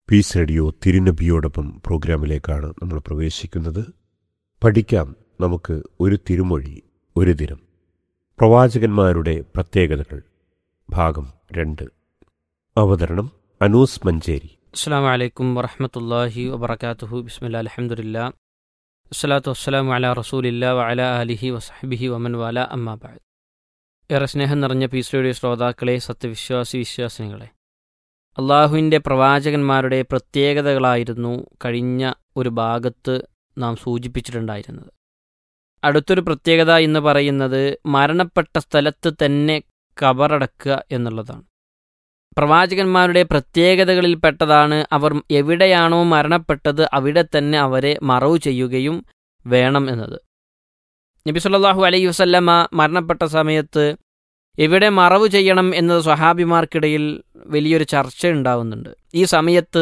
Piece radio തിരുനബിയോടൊപ്പം പ്രോഗ്രാമിലേക്കാണ് നമ്മൾ പ്രവേശിക്കുന്നത് പഠിക്കാം നമുക്ക് ഒരു തിരുമൊഴി ഒരു ദിനം പ്രവാചകന്മാരുടെ പ്രത്യേകതകൾ ഭാഗം രണ്ട് അവതരണം അനൂസ് മഞ്ചേരി അസ്സാം വലൈക്കും വറഹമത്തല്ലാഹി വബർക്കാത്തുഹു ബിസ്മില്ല അലഹമുല്ല വസ്സലാത്തു വസ്സലാമു അല റസൂലില്ല വഅല അലിഹി വസഹബിഹി വമൻ വാല അമ്മാബാദ് ഏറെ സ്നേഹം നിറഞ്ഞ പീസ് റേഡിയോ ശ്രോതാക്കളെ സത്യവിശ്വാസി വിശ്വാസിനികളെ അള്ളാഹുവിൻ്റെ പ്രവാചകന്മാരുടെ പ്രത്യേകതകളായിരുന്നു കഴിഞ്ഞ ഒരു ഭാഗത്ത് നാം സൂചിപ്പിച്ചിട്ടുണ്ടായിരുന്നത് അടുത്തൊരു പ്രത്യേകത എന്ന് പറയുന്നത് മരണപ്പെട്ട സ്ഥലത്ത് തന്നെ കബറടക്കുക എന്നുള്ളതാണ് പ്രവാചകന്മാരുടെ പ്രത്യേകതകളിൽപ്പെട്ടതാണ് അവർ എവിടെയാണോ മരണപ്പെട്ടത് അവിടെ തന്നെ അവരെ മറവ് ചെയ്യുകയും വേണം എന്നത് നബി സല്ലല്ലാഹു അലൈഹി വസല്ലമ മരണപ്പെട്ട സമയത്ത് എവിടെ മറവ് ചെയ്യണം എന്നത് സ്വഹാബിമാർക്കിടയിൽ വലിയൊരു ചർച്ച ഉണ്ടാവുന്നുണ്ട് ഈ സമയത്ത്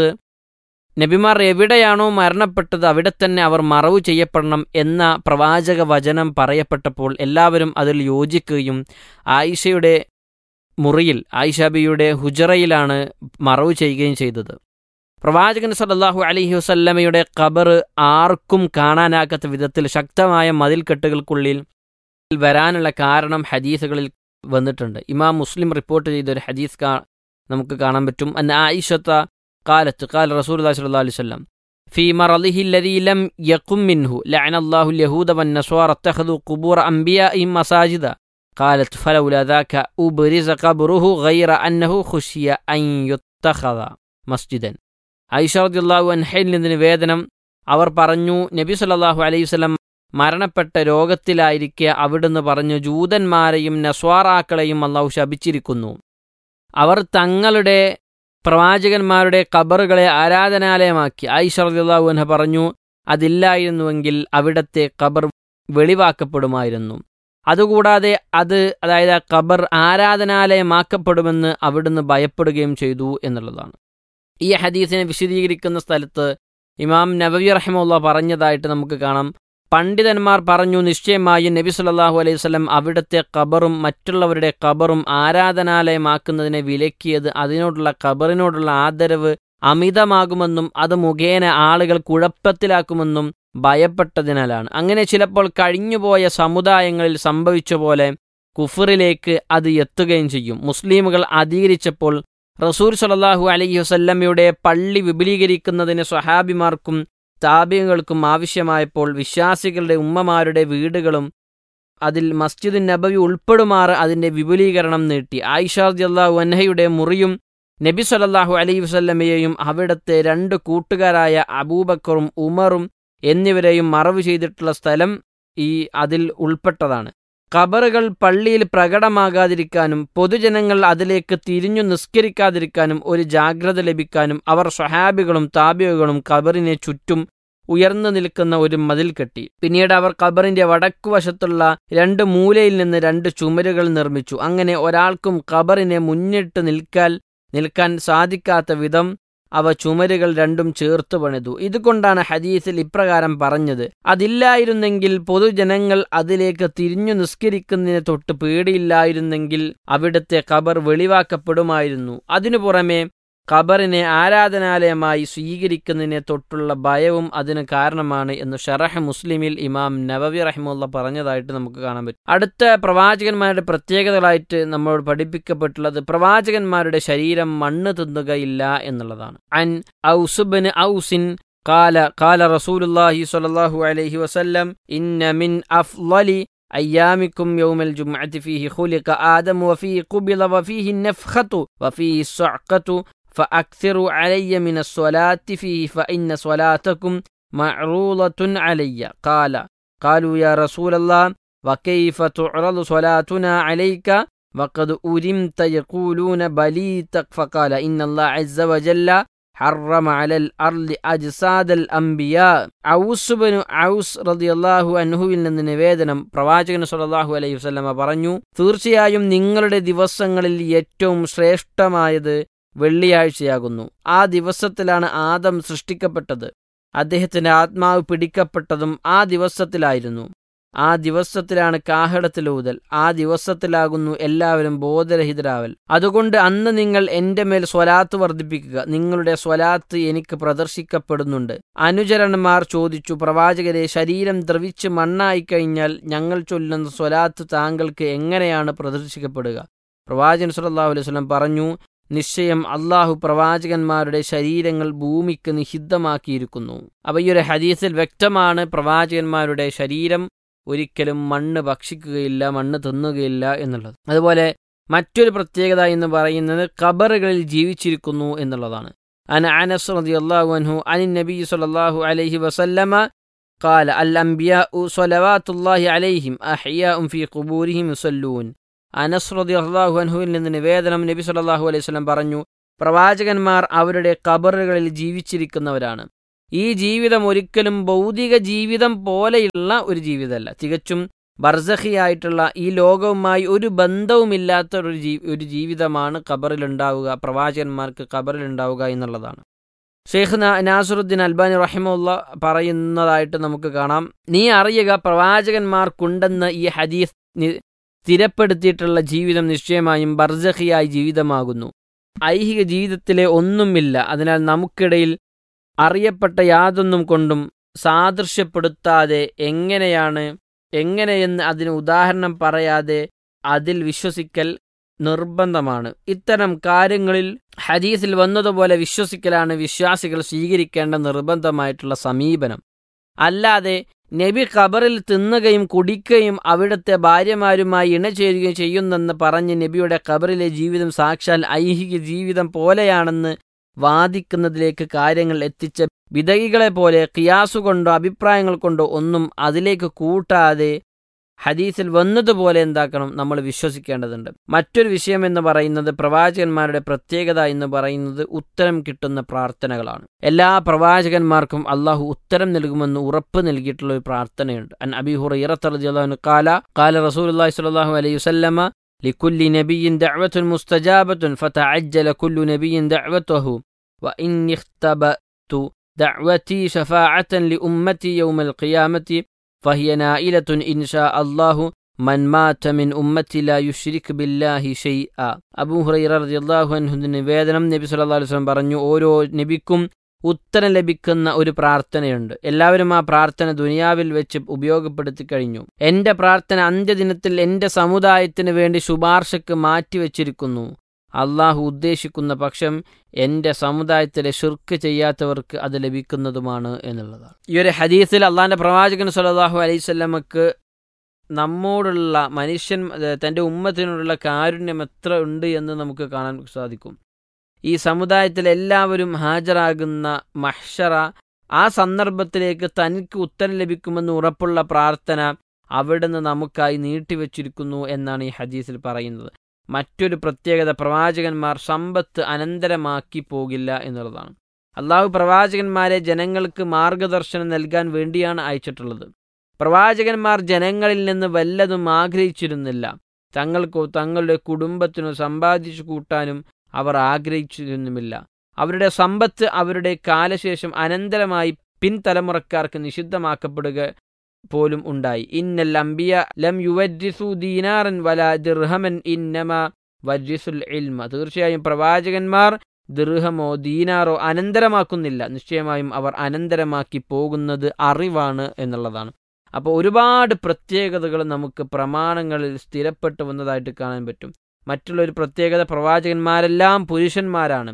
നബിമാർ എവിടെയാണോ മരണപ്പെട്ടത് അവിടെ തന്നെ അവർ മറവ് ചെയ്യപ്പെടണം എന്ന പ്രവാചക വചനം പറയപ്പെട്ടപ്പോൾ എല്ലാവരും അതിൽ യോജിക്കുകയും ആയിഷയുടെ മുറിയിൽ ആയിഷാബിയുടെ ഹുജറയിലാണ് മറവ് ചെയ്യുകയും ചെയ്തത് പ്രവാചകൻ സല്ലല്ലാഹു അലൈഹി വസല്ലമയുടെ ഖബർ ആർക്കും കാണാനാകാത്ത വിധത്തിൽ ശക്തമായ മതിൽക്കെട്ടുകൾക്കുള്ളിൽ വരാനുള്ള കാരണം ഹദീസുകളിൽ വന്നിട്ടുണ്ട് ഇമാം മുസ്ലിം റിപ്പോർട്ട് ചെയ്ത ഒരു ഹദീസ് കാ നമുക്ക് കാണാൻ പറ്റും അന്ന ആയിഷത്ത കാലത്ത് കാല റസൂൽ സല്ലല്ലാഹു അലൈഹി വസല്ലം في مرضه الذي لم يقم منه لعن الله اليهود والنصارى اتخذوا قبور أنبيائهم مساجدا قالت فلولا ذاك أبرز قبره غير أنه خشي أن يتخذ مسجدا ഐഷ റളിയല്ലാഹു അൻഹയിൽ നിന്ന് നിവേദനം അവർ പറഞ്ഞു നബി സല്ലല്ലാഹു അലൈഹി വസല്ലം മരണപ്പെട്ട രോഗത്തിലായിരിക്കെ അവിടുന്ന് പറഞ്ഞു ജൂതന്മാരെയും നസ്വാറാക്കളെയും അള്ളാഹു ശപിച്ചിരിക്കുന്നു അവർ തങ്ങളുടെ പ്രവാചകന്മാരുടെ കബറുകളെ ആരാധനാലയമാക്കി ഐഷ റളിയല്ലാഹു അൻഹ പറഞ്ഞു അതില്ലായിരുന്നുവെങ്കിൽ അവിടത്തെ കബർ വെളിവാക്കപ്പെടുമായിരുന്നു അതുകൂടാതെ അത് അതായത് ആ ഖബർ ആരാധനാലയമാക്കപ്പെടുമെന്ന് അവിടുന്ന് ഭയപ്പെടുകയും ചെയ്തു എന്നുള്ളതാണ് ഈ ഹദീസിനെ വിശദീകരിക്കുന്ന സ്ഥലത്ത് ഇമാം നബവി റഹിമുള്ള പറഞ്ഞതായിട്ട് നമുക്ക് കാണാം പണ്ഡിതന്മാർ പറഞ്ഞു നിശ്ചയമായും നബി സല്ലല്ലാഹു അലൈഹി വസല്ലം അവിടുത്തെ ഖബറും മറ്റുള്ളവരുടെ ഖബറും ആരാധനാലയമാക്കുന്നതിനെ വിലക്കിയത് അതിനോടുള്ള ഖബറിനോടുള്ള ആദരവ് അമിതമാകുമെന്നും അത് മുഖേന ആളുകൾ കുഴപ്പത്തിലാക്കുമെന്നും ഭയപ്പെട്ടതിനാലാണ് അങ്ങനെ ചിലപ്പോൾ കഴിഞ്ഞുപോയ സമുദായങ്ങളിൽ സംഭവിച്ച പോലെ കുഫറിലേക്ക് അത് എത്തുകയും ചെയ്യും മുസ്ലിമുകൾ അധികരിച്ചപ്പോൾ റസൂൽ സലല്ലാഹു അലൈഹി വസല്ലമ്മയുടെ പള്ളി വിപുലീകരിക്കുന്നതിന് സ്വഹാബിമാർക്കും താപികൾക്കും ആവശ്യമായപ്പോൾ വിശ്വാസികളുടെ ഉമ്മമാരുടെ വീടുകളും അതിൽ മസ്ജിദ് നബവി ഉൾപ്പെടുമാറ് അതിന്റെ വിപുലീകരണം നീട്ടി ആയിഷാദ് അള്ളാഹു അൻഹയുടെ മുറിയും നബി സലല്ലാഹു അലൈഹി വസല്ലമയെയും അവിടുത്തെ രണ്ട് കൂട്ടുകാരായ അബൂബക്കറും ഉമറും എന്നിവരെയും മറവ് ചെയ്തിട്ടുള്ള സ്ഥലം ഈ അതിൽ ഉൾപ്പെട്ടതാണ് ഖബറുകൾ പള്ളിയിൽ പ്രകടമാകാതിരിക്കാനും പൊതുജനങ്ങൾ അതിലേക്ക് തിരിഞ്ഞു നിസ്കരിക്കാതിരിക്കാനും ഒരു ജാഗ്രത ലഭിക്കാനും അവർ സ്വഹാബികളും താബികളും ഖബറിനെ ചുറ്റും ഉയർന്നു നിൽക്കുന്ന ഒരു മതിൽ കെട്ടി പിന്നീട് അവർ ഖബറിന്റെ വടക്കുവശത്തുള്ള രണ്ട് മൂലയിൽ നിന്ന് രണ്ട് ചുമരുകൾ നിർമ്മിച്ചു അങ്ങനെ ഒരാൾക്കും ഖബറിനെ മുന്നിട്ട് നിൽക്കാൻ നിൽക്കാൻ സാധിക്കാത്ത വിധം അവ ചുമരുകൾ രണ്ടും ചേർത്ത് പണിതു ഇതുകൊണ്ടാണ് ഹദീസിൽ ഇപ്രകാരം പറഞ്ഞത് അതില്ലായിരുന്നെങ്കിൽ പൊതുജനങ്ങൾ അതിലേക്ക് തിരിഞ്ഞു നിസ്കരിക്കുന്നതിനെ തൊട്ട് പേടിയില്ലായിരുന്നെങ്കിൽ അവിടുത്തെ ഖബർ വെളിവാക്കപ്പെടുമായിരുന്നു അതിനു പുറമെ ഖബറിനെ ആരാധനാലയമായി സ്വീകരിക്കുന്നതിനെ തൊട്ടുള്ള ഭയവും അതിന് കാരണമാണ് എന്ന് ഷറഹ് മുസ്ലിമിൽ ഇമാം നവവി റഹിമുള്ള പറഞ്ഞതായിട്ട് നമുക്ക് കാണാൻ പറ്റും അടുത്ത പ്രവാചകന്മാരുടെ പ്രത്യേകതകളായിട്ട് നമ്മളോട് പഠിപ്പിക്കപ്പെട്ടുള്ളത് പ്രവാചകന്മാരുടെ ശരീരം മണ്ണ് തിന്നുകയില്ല എന്നുള്ളതാണ് അൻ ഔസുബിന് ഔസിൻ قال قال رسول الله صلى الله عليه وسلم إن من أفضل أيامكم يوم الجمعة فيه خلق آدم وفيه قبل وفيه النفخة وفيه الصعقة فأكثروا علي من الصلاة فيه فإن صلاتكم معروضة علي قال قالوا يا رسول الله وكيف تعرض صلاتنا عليك وقد أرمت يقولون بليتك فقال إن الله عز وجل حرم على الأرض أجساد الأنبياء ഔസ് ബനു ഔസ് റളിയല്ലാഹു അൻഹുവിൽ നിന്ന് നിവേദനം പ്രവാചകൻ സല്ലല്ലാഹു അലൈഹി വസല്ലമ പറഞ്ഞു തീർച്ചയായും നിങ്ങളുടെ ദിവസങ്ങളിൽ ഏറ്റവും ശ്രേഷ്ഠമായത് വെള്ളിയാഴ്ചയാകുന്നു ആ ദിവസത്തിലാണ് ആദം സൃഷ്ടിക്കപ്പെട്ടത് അദ്ദേഹത്തിന്റെ ആത്മാവ് പിടിക്കപ്പെട്ടതും ആ ദിവസത്തിലായിരുന്നു ആ ദിവസത്തിലാണ് കാഹളത്തിലൂതൽ ആ ദിവസത്തിലാകുന്നു എല്ലാവരും ബോധരഹിതരാവൽ അതുകൊണ്ട് അന്ന് നിങ്ങൾ എൻ്റെ മേൽ സ്വലാത്ത് വർദ്ധിപ്പിക്കുക നിങ്ങളുടെ സ്വലാത്ത് എനിക്ക് പ്രദർശിക്കപ്പെടുന്നുണ്ട് അനുചരന്മാർ ചോദിച്ചു പ്രവാചകരെ ശരീരം ദ്രവിച്ച് മണ്ണായി കഴിഞ്ഞാൽ ഞങ്ങൾ ചൊല്ലുന്ന സ്വലാത്ത് താങ്കൾക്ക് എങ്ങനെയാണ് പ്രദർശിക്കപ്പെടുക പ്രവാചകൻ സല്ലല്ലാഹു അലൈഹി വസല്ലം പറഞ്ഞു നിശ്ചയം അള്ളാഹു പ്രവാചകന്മാരുടെ ശരീരങ്ങൾ ഭൂമിക്ക് നിഷിദ്ധമാക്കിയിരിക്കുന്നു അപ്പൊ ഈ ഒരു ഹദീസിൽ വ്യക്തമാണ് പ്രവാചകന്മാരുടെ ശരീരം ഒരിക്കലും മണ്ണ് ഭക്ഷിക്കുകയില്ല മണ്ണ് തിന്നുകയില്ല എന്നുള്ളത് അതുപോലെ മറ്റൊരു പ്രത്യേകത എന്ന് പറയുന്നത് ഖബറുകളിൽ ജീവിച്ചിരിക്കുന്നു എന്നുള്ളതാണ് അന അനസ് റളിയല്ലാഹു അൻഹു അനി നബി സല്ലല്ലാഹു അലൈഹി വസല്ലമ قال الأنبياء صلوات الله عليهم أحياء في قبورهم يصلون അനസ് റളിയല്ലാഹു അൻഹുവിൽ നിന്ന് നിവേദനം നബി സല്ലല്ലാഹു അലൈഹി വസല്ലം പറഞ്ഞു പ്രവാചകന്മാർ അവരുടെ ഖബറുകളിൽ ജീവിച്ചിരിക്കുന്നവരാണ് ഈ ജീവിതം ഒരിക്കലും ഭൗതിക ജീവിതം പോലെയുള്ള ഒരു ജീവിതമല്ല തികച്ചും ബർസഹിയായിട്ടുള്ള ഈ ലോകവുമായി ഒരു ബന്ധവുമില്ലാത്ത ഒരു ജീ ഒരു ജീവിതമാണ് ഖബറിലുണ്ടാവുക പ്രവാചകന്മാർക്ക് ഖബറിലുണ്ടാവുക എന്നുള്ളതാണ് ഷെയ്ഖ് നാസറുദ്ദീൻ അൽബാനി റഹിമുള്ള പറയുന്നതായിട്ട് നമുക്ക് കാണാം നീ അറിയുക പ്രവാചകന്മാർക്കുണ്ടെന്ന് ഈ ഹദീസ് സ്ഥിരപ്പെടുത്തിയിട്ടുള്ള ജീവിതം നിശ്ചയമായും ബർസഹിയായ ജീവിതമാകുന്നു ഐഹിക ജീവിതത്തിലെ ഒന്നുമില്ല അതിനാൽ നമുക്കിടയിൽ അറിയപ്പെട്ട യാതൊന്നും കൊണ്ടും സാദൃശ്യപ്പെടുത്താതെ എങ്ങനെയാണ് എങ്ങനെയെന്ന് അതിന് ഉദാഹരണം പറയാതെ അതിൽ വിശ്വസിക്കൽ നിർബന്ധമാണ് ഇത്തരം കാര്യങ്ങളിൽ ഹദീസിൽ വന്നതുപോലെ വിശ്വസിക്കലാണ് വിശ്വാസികൾ സ്വീകരിക്കേണ്ട നിർബന്ധമായിട്ടുള്ള സമീപനം അല്ലാതെ നബി ഖബറിൽ തിന്നുകയും കുടിക്കുകയും അവിടുത്തെ ഭാര്യമാരുമായി ഇണചേരുകയും ചെയ്യുന്നെന്ന് പറഞ്ഞ് നബിയുടെ ഖബറിലെ ജീവിതം സാക്ഷാൽ ഐഹിക ജീവിതം പോലെയാണെന്ന് വാദിക്കുന്നതിലേക്ക് കാര്യങ്ങൾ എത്തിച്ച വിധകികളെ പോലെ കിയാസുകൊണ്ടോ അഭിപ്രായങ്ങൾ കൊണ്ടോ ഒന്നും അതിലേക്ക് കൂട്ടാതെ ഹദീസിൽ വന്നതുപോലെ എന്താക്കണം നമ്മൾ വിശ്വസിക്കേണ്ടതുണ്ട് മറ്റൊരു വിഷയം എന്ന് പറയുന്നത് പ്രവാചകന്മാരുടെ പ്രത്യേകത എന്ന് പറയുന്നത് ഉത്തരം കിട്ടുന്ന പ്രാർത്ഥനകളാണ് എല്ലാ പ്രവാചകന്മാർക്കും അള്ളാഹു ഉത്തരം നൽകുമെന്ന് ഉറപ്പ് നൽകിയിട്ടുള്ള ഒരു പ്രാർത്ഥനയുണ്ട് അൻ അബി ഹുറൈറത്തറു കാല കാല റസൂലുള്ളാഹി സ്വല്ലല്ലാഹു അലൈഹി വസല്ലമ لكل نبي دعوة مستجابة فتعجل كل نبي دعوته وإني اختبأت دعوتي شفاعة لأمتي يوم القيامة فهي نائلة إن شاء الله من مات من أمتي لا يشرك بالله شيئا അബൂ ഹുറൈറ റളിയല്ലാഹു അൻഹു നിവേദനം നബി സല്ലല്ലാഹു അലൈഹി വസല്ലം പറഞ്ഞു ഓരോ നബിക്കും ഉത്തരം ലഭിക്കുന്ന ഒരു പ്രാർത്ഥനയുണ്ട് എല്ലാവരും ആ പ്രാർത്ഥന ദുനിയാവിൽ വെച്ച് ഉപയോഗപ്പെടുത്തി കഴിഞ്ഞു എന്റെ പ്രാർത്ഥന അന്ത്യദിനത്തിൽ എന്റെ സമുദായത്തിന് വേണ്ടി ശുപാർശക്ക് മാറ്റിവെച്ചിരിക്കുന്നു അള്ളാഹു ഉദ്ദേശിക്കുന്ന പക്ഷം എൻ്റെ സമുദായത്തിലെ ഷിർക്ക് ചെയ്യാത്തവർക്ക് അത് ലഭിക്കുന്നതുമാണ് എന്നുള്ളതാണ് ഈ ഒരു ഹദീസിൽ അള്ളാഹിൻ്റെ പ്രവാചകൻ സല്ലാഹു അലൈവല്ലമക്ക് നമ്മോടുള്ള മനുഷ്യൻ തൻ്റെ ഉമ്മത്തിനോടുള്ള കാരുണ്യം എത്ര ഉണ്ട് എന്ന് നമുക്ക് കാണാൻ സാധിക്കും ഈ സമുദായത്തിൽ എല്ലാവരും ഹാജരാകുന്ന മഹ്ഷറ ആ സന്ദർഭത്തിലേക്ക് തനിക്ക് ഉത്തരം ലഭിക്കുമെന്ന് ഉറപ്പുള്ള പ്രാർത്ഥന അവിടുന്ന് നമുക്കായി നീട്ടിവെച്ചിരിക്കുന്നു എന്നാണ് ഈ ഹദീസിൽ പറയുന്നത് മറ്റൊരു പ്രത്യേകത പ്രവാചകന്മാർ സമ്പത്ത് അനന്തരമാക്കി പോകില്ല എന്നുള്ളതാണ് അള്ളാഹു പ്രവാചകന്മാരെ ജനങ്ങൾക്ക് മാർഗദർശനം നൽകാൻ വേണ്ടിയാണ് അയച്ചിട്ടുള്ളത് പ്രവാചകന്മാർ ജനങ്ങളിൽ നിന്ന് വല്ലതും ആഗ്രഹിച്ചിരുന്നില്ല തങ്ങൾക്കോ തങ്ങളുടെ കുടുംബത്തിനോ സമ്പാദിച്ചു കൂട്ടാനും അവർ ആഗ്രഹിച്ചിരുന്നുമില്ല അവരുടെ സമ്പത്ത് അവരുടെ കാലശേഷം അനന്തരമായി പിൻതലമുറക്കാർക്ക് നിഷിദ്ധമാക്കപ്പെടുക പോലും ഉണ്ടായി ഇന്നൽ അംബിയ ലം യുവരിസു ദീനാറൻ വല ദിർഹമൻ ഇന്നമ വരിസുൽ ഇൽമ തീർച്ചയായും പ്രവാചകന്മാർ ദീർഹമോ ദീനാറോ അനന്തരമാക്കുന്നില്ല നിശ്ചയമായും അവർ അനന്തരമാക്കി പോകുന്നത് അറിവാണ് എന്നുള്ളതാണ് അപ്പോൾ ഒരുപാട് പ്രത്യേകതകൾ നമുക്ക് പ്രമാണങ്ങളിൽ സ്ഥിരപ്പെട്ടു വന്നതായിട്ട് കാണാൻ പറ്റും മറ്റുള്ളൊരു പ്രത്യേകത പ്രവാചകന്മാരെല്ലാം പുരുഷന്മാരാണ്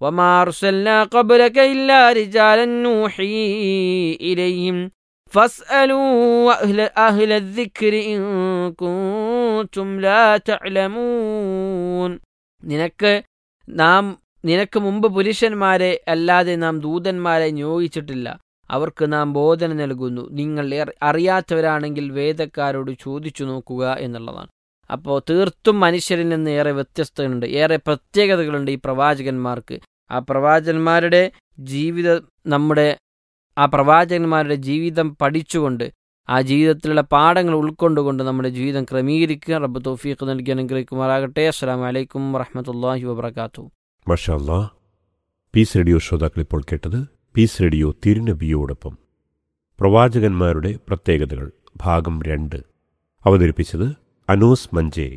നിനക്ക് നാം നിനക്ക് മുമ്പ് പുരുഷന്മാരെ അല്ലാതെ നാം ദൂതന്മാരെ നിയോഗിച്ചിട്ടില്ല അവർക്ക് നാം ബോധന നൽകുന്നു നിങ്ങൾ അറിയാത്തവരാണെങ്കിൽ വേദക്കാരോട് ചോദിച്ചു നോക്കുക എന്നുള്ളതാണ് അപ്പോൾ തീർത്തും മനുഷ്യരിൽ നിന്ന് ഏറെ വ്യത്യസ്തതയുണ്ട് ഏറെ പ്രത്യേകതകളുണ്ട് ഈ പ്രവാചകന്മാർക്ക് ആ പ്രവാചകന്മാരുടെ ജീവിത നമ്മുടെ ആ പ്രവാചകന്മാരുടെ ജീവിതം പഠിച്ചുകൊണ്ട് ആ ജീവിതത്തിലുള്ള പാഠങ്ങൾ ഉൾക്കൊണ്ടുകൊണ്ട് നമ്മുടെ ജീവിതം ക്രമീകരിക്കുക റബ്ബ് തൗഫീഖ് നൽകി അനുഗ്രഹിക്കുമാറാകട്ടെ അസ്സാം വലൈക്കും വറഹമത്തല്ലാഹി വബർക്കാത്തു മഷാല്ലാ പീസ് റേഡിയോ ശ്രോതാക്കൾ ഇപ്പോൾ കേട്ടത് പീസ് റേഡിയോ തിരുനബിയോടൊപ്പം പ്രവാചകന്മാരുടെ പ്രത്യേകതകൾ ഭാഗം രണ്ട് അവതരിപ്പിച്ചത് അനൂസ് മഞ്ചേരി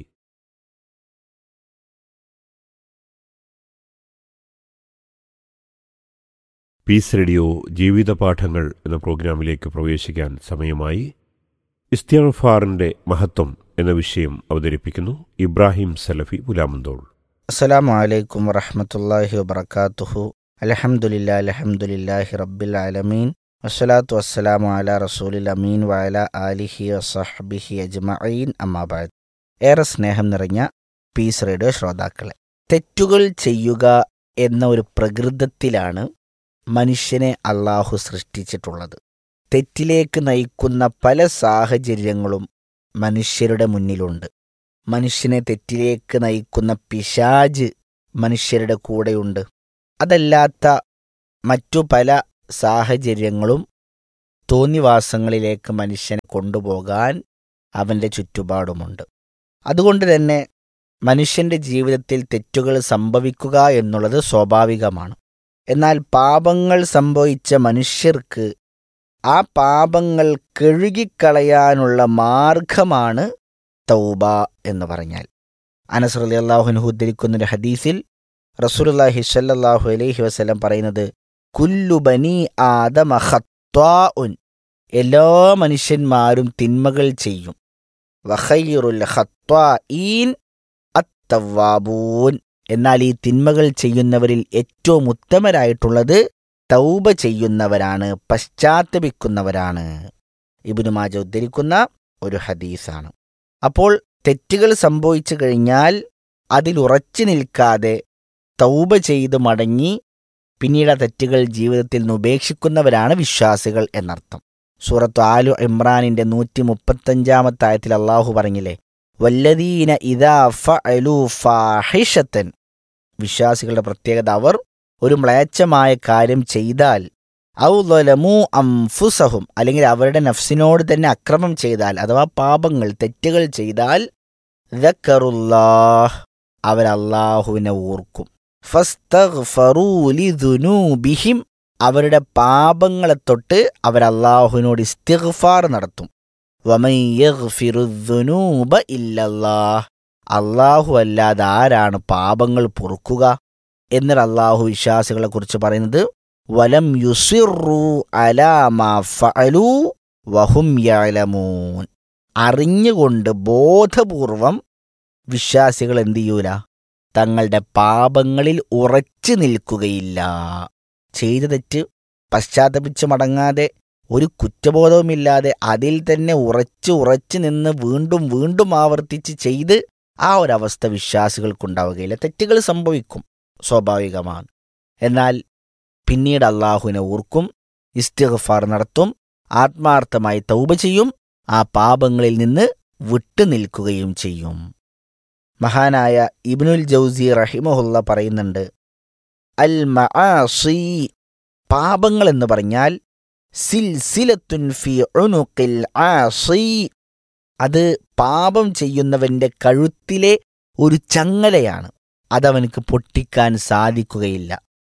പീസ് റേഡിയോ ജീവിതപാഠങ്ങൾ എന്ന പ്രോഗ്രാമിലേക്ക് പ്രവേശിക്കാൻ സമയമായി ഇസ്തിയഫാറിന്റെ മഹത്വം എന്ന വിഷയം അവതരിപ്പിക്കുന്നു ഇബ്രാഹിം സലഫി പുലാമന്തോൾ അസ്സലാമു അലൈക്കും വറഹ്മത്തുള്ളാഹി വബറകാതുഹു അൽഹംദുലില്ലാ അൽഹംദുലില്ലാഹി റബ്ബിൽ ആലമീൻ വസ്സലാത്തു വസ്സലാമു അലാ റസൂലിൽ അമീൻ വഅല ആലിഹി വസഹ്ബിഹി അജ്മഈൻ അമ്മാ ബഅദ് ഏറെ സ്നേഹം നിറഞ്ഞ പീസ് റേഡിയോ ശ്രോതാക്കളെ തെറ്റുകൾ ചെയ്യുക എന്ന ഒരു പ്രകൃതത്തിലാണ് മനുഷ്യനെ അള്ളാഹു സൃഷ്ടിച്ചിട്ടുള്ളത് തെറ്റിലേക്ക് നയിക്കുന്ന പല സാഹചര്യങ്ങളും മനുഷ്യരുടെ മുന്നിലുണ്ട് മനുഷ്യനെ തെറ്റിലേക്ക് നയിക്കുന്ന പിശാജ് മനുഷ്യരുടെ കൂടെയുണ്ട് അതല്ലാത്ത മറ്റു പല സാഹചര്യങ്ങളും തോന്നിവാസങ്ങളിലേക്ക് മനുഷ്യനെ കൊണ്ടുപോകാൻ അവൻ്റെ ചുറ്റുപാടുമുണ്ട് അതുകൊണ്ട് തന്നെ മനുഷ്യൻ്റെ ജീവിതത്തിൽ തെറ്റുകൾ സംഭവിക്കുക എന്നുള്ളത് സ്വാഭാവികമാണ് എന്നാൽ പാപങ്ങൾ സംഭവിച്ച മനുഷ്യർക്ക് ആ പാപങ്ങൾ കഴുകിക്കളയാനുള്ള മാർഗമാണ് തൗബ എന്ന് പറഞ്ഞാൽ അനസ് അലി അള്ളാഹുനഹു ഉദ്ധരിക്കുന്ന ഒരു ഹദീസിൽ റസൂലുള്ളാഹി സ്വല്ലല്ലാഹു അലൈഹി വസല്ലം പറയുന്നത് കുല്ലു ബനി ആദമ ഖത്വാഉൻ എല്ലാ മനുഷ്യന്മാരും തിന്മകൾ ചെയ്യും വഖയ്റുൽ ഖത്വാഈൻ അത്തവ്വാബൂൻ എന്നാൽ ഈ തിന്മകൾ ചെയ്യുന്നവരിൽ ഏറ്റവും ഉത്തമരായിട്ടുള്ളത് തൗബ ചെയ്യുന്നവരാണ് പശ്ചാത്തപിക്കുന്നവരാണ് ഇബ്നു മാജ ഉദ്ധരിക്കുന്ന ഒരു ഹദീസാണ് അപ്പോൾ തെറ്റുകൾ സംഭവിച്ചു കഴിഞ്ഞാൽ അതിലുറച്ചു നിൽക്കാതെ തൗബ ചെയ്ത് മടങ്ങി പിന്നീട് ആ തെറ്റുകൾ ജീവിതത്തിൽ നിന്ന് ഉപേക്ഷിക്കുന്നവരാണ് വിശ്വാസികൾ എന്നർത്ഥം സൂറത്ത് ആലു ഇമ്രാനിന്റെ നൂറ്റി മുപ്പത്തഞ്ചാമത്തെ ആയത്തിൽ അള്ളാഹു പറഞ്ഞില്ലേ വല്ലദീന ഇദാ ഫഅലു ഫാഹിഷത്തൻ വിശ്വാസികളുടെ പ്രത്യേകത അവർ ഒരു മ്ലേച്ഛമായ കാര്യം ചെയ്താൽ ഔ ലമു അംഫുസഹും അല്ലെങ്കിൽ അവരുടെ നഫ്സിനോട് തന്നെ അക്രമം ചെയ്താൽ അഥവാ പാപങ്ങൾ തെറ്റുകൾ ചെയ്താൽ ദക്കറുല്ലാഹ് അവരല്ലാഹുവിനെ ഓർക്കും ഫസ്തഗ്ഫറൂലിദുനൂബിഹിം അവരുടെ പാപങ്ങളെ തൊട്ട് അവരല്ലാഹുവിനോട് ഇസ്തിഗ്ഫാർ നടത്തും വമൻ യഗ്ഫിറുദ്ദുനൂബ ഇല്ലല്ലാഹ് അള്ളാഹു അല്ലാതെ ആരാണ് പാപങ്ങൾ പൊറുക്കുക എന്നിട്ട് അള്ളാഹു വിശ്വാസികളെ കുറിച്ച് പറയുന്നത് വലം യുസിറു അലാമാ ഫഅലു വഹും യഅലമൂൻ അറിഞ്ഞുകൊണ്ട് ബോധപൂർവം വിശ്വാസികൾ എന്ത് ചെയ്യൂല തങ്ങളുടെ പാപങ്ങളിൽ ഉറച്ചു നിൽക്കുകയില്ല ചെയ്ത തെറ്റ് പശ്ചാത്തപിച്ച് മടങ്ങാതെ ഒരു കുറ്റബോധവുമില്ലാതെ അതിൽ തന്നെ ഉറച്ചു ഉറച്ചു നിന്ന് വീണ്ടും വീണ്ടും ആവർത്തിച്ച് ചെയ്ത് ആ ഒരവസ്ഥ വിശ്വാസികൾക്കുണ്ടാവുകയില്ല തെറ്റുകൾ സംഭവിക്കും സ്വാഭാവികമാണ് എന്നാൽ പിന്നീട് അള്ളാഹുവിനെ ഓർക്കും ഇസ്തിഗ്ഫാർ നടത്തും ആത്മാർത്ഥമായി തൗബ ചെയ്യും ആ പാപങ്ങളിൽ നിന്ന് വിട്ടുനിൽക്കുകയും ചെയ്യും മഹാനായ ഇബ്നുൽ ജൗസി റഹിമഹുല്ല പറയുന്നുണ്ട് അൽ മആസി പാപങ്ങൾ എന്ന് പറഞ്ഞാൽ സിൽസിലത്തുൻ ഫി ഉനുഖിൽ ആസി അത് പാപം ചെയ്യുന്നവന്റെ കഴുത്തിലെ ഒരു ചങ്ങലയാണ് അതവനക്ക് പൊട്ടിക്കാൻ സാധിക്കുകയില്ല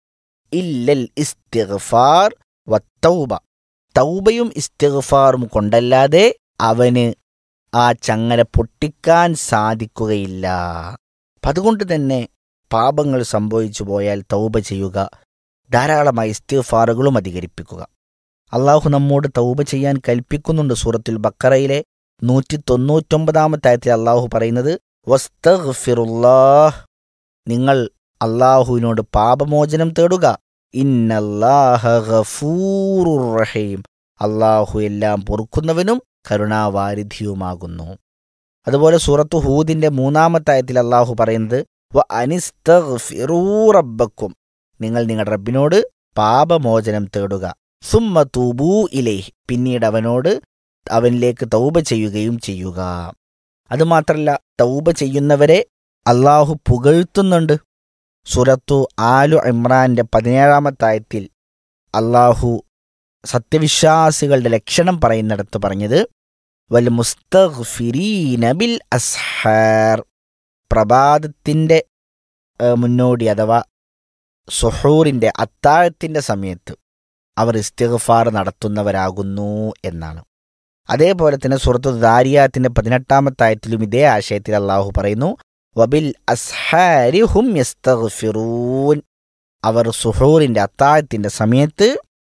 ഇല്ലൽ ഇസ്തിഗ്ഫാർ വത്തൗബ തൗബയും ഇസ്തിഗ്ഫാറും കൊണ്ടല്ലാതെ അവന് ആ ചങ്ങല പൊട്ടിക്കാൻ സാധിക്കുകയില്ല അപ്പം അതുകൊണ്ട് തന്നെ പാപങ്ങൾ സംഭവിച്ചു പോയാൽ തൗബ ചെയ്യുക ധാരാളമായി ഇസ്തിഗ്ഫാറുകളും അധികരിപ്പിക്കുക അള്ളാഹു നമ്മോട് തൗബ ചെയ്യാൻ കൽപ്പിക്കുന്നുണ്ട് സൂറത്തുൽ ബക്കറയിലെ നൂറ്റി തൊണ്ണൂറ്റൊമ്പതാമത്തെ ആയത്തിൽ അള്ളാഹു പറയുന്നത് വസ്തഗ്ഫിറുല്ലാഹ് നിങ്ങൾ അള്ളാഹുവിനോട് പാപമോചനം തേടുക ഇന്നല്ലാഹ ഗഫൂറുർ റഹീം അള്ളാഹു എല്ലാം പൊറുക്കുന്നവനും കരുണാവാരിധിയുമാകുന്നു അതുപോലെ സൂറത്തു ഹൂദിന്റെ മൂന്നാമത്തെ ആയത്തിൽ അള്ളാഹു പറയുന്നത് വ അനിസ്തഗ്ഫിറൂ റബ്ബക്കും നിങ്ങൾ നിങ്ങളുടെ റബ്ബിനോട് പാപമോചനം തേടുക സുമ്മ തൂബൂ ഇലേഹ് പിന്നീട് അവനോട് അവനിലേക്ക് തൗബ ചെയ്യുകയും ചെയ്യുക അതുമാത്രല്ല തൗബ ചെയ്യുന്നവരെ അള്ളാഹു പുകഴ്ത്തുന്നുണ്ട് സുരത്തു ആലു ഇമ്രാന്റെ പതിനേഴാമത്തെ ആയത്തിൽ അള്ളാഹു സത്യവിശ്വാസികളുടെ ലക്ഷണം പറയുന്നിടത്ത് പറഞ്ഞത് വൽ മുസ്തഗ്ഫിരീന ബിൽ അസ്ഹാർ പ്രഭാതത്തിൻ്റെ മുന്നോടി അഥവാ സുഹൂറിൻ്റെ അത്താഴത്തിൻ്റെ സമയത്ത് അവർ ഇസ്തിഗ്ഫാർ നടത്തുന്നവരാകുന്നു എന്നാണ് അതേപോലെ തന്നെ സുഹൃത്തു ദാരിയാത്തിന്റെ പതിനെട്ടാമത്തെ ആയത്തിലും ഇതേ ആശയത്തിൽ അള്ളാഹു പറയുന്നു വബിൽ അസ്ഹാരി ഹും യസ്തഗ്ഫിറൂൻ അവർ സുഹൂറിന്റെ അത്താഴത്തിന്റെ സമയത്ത്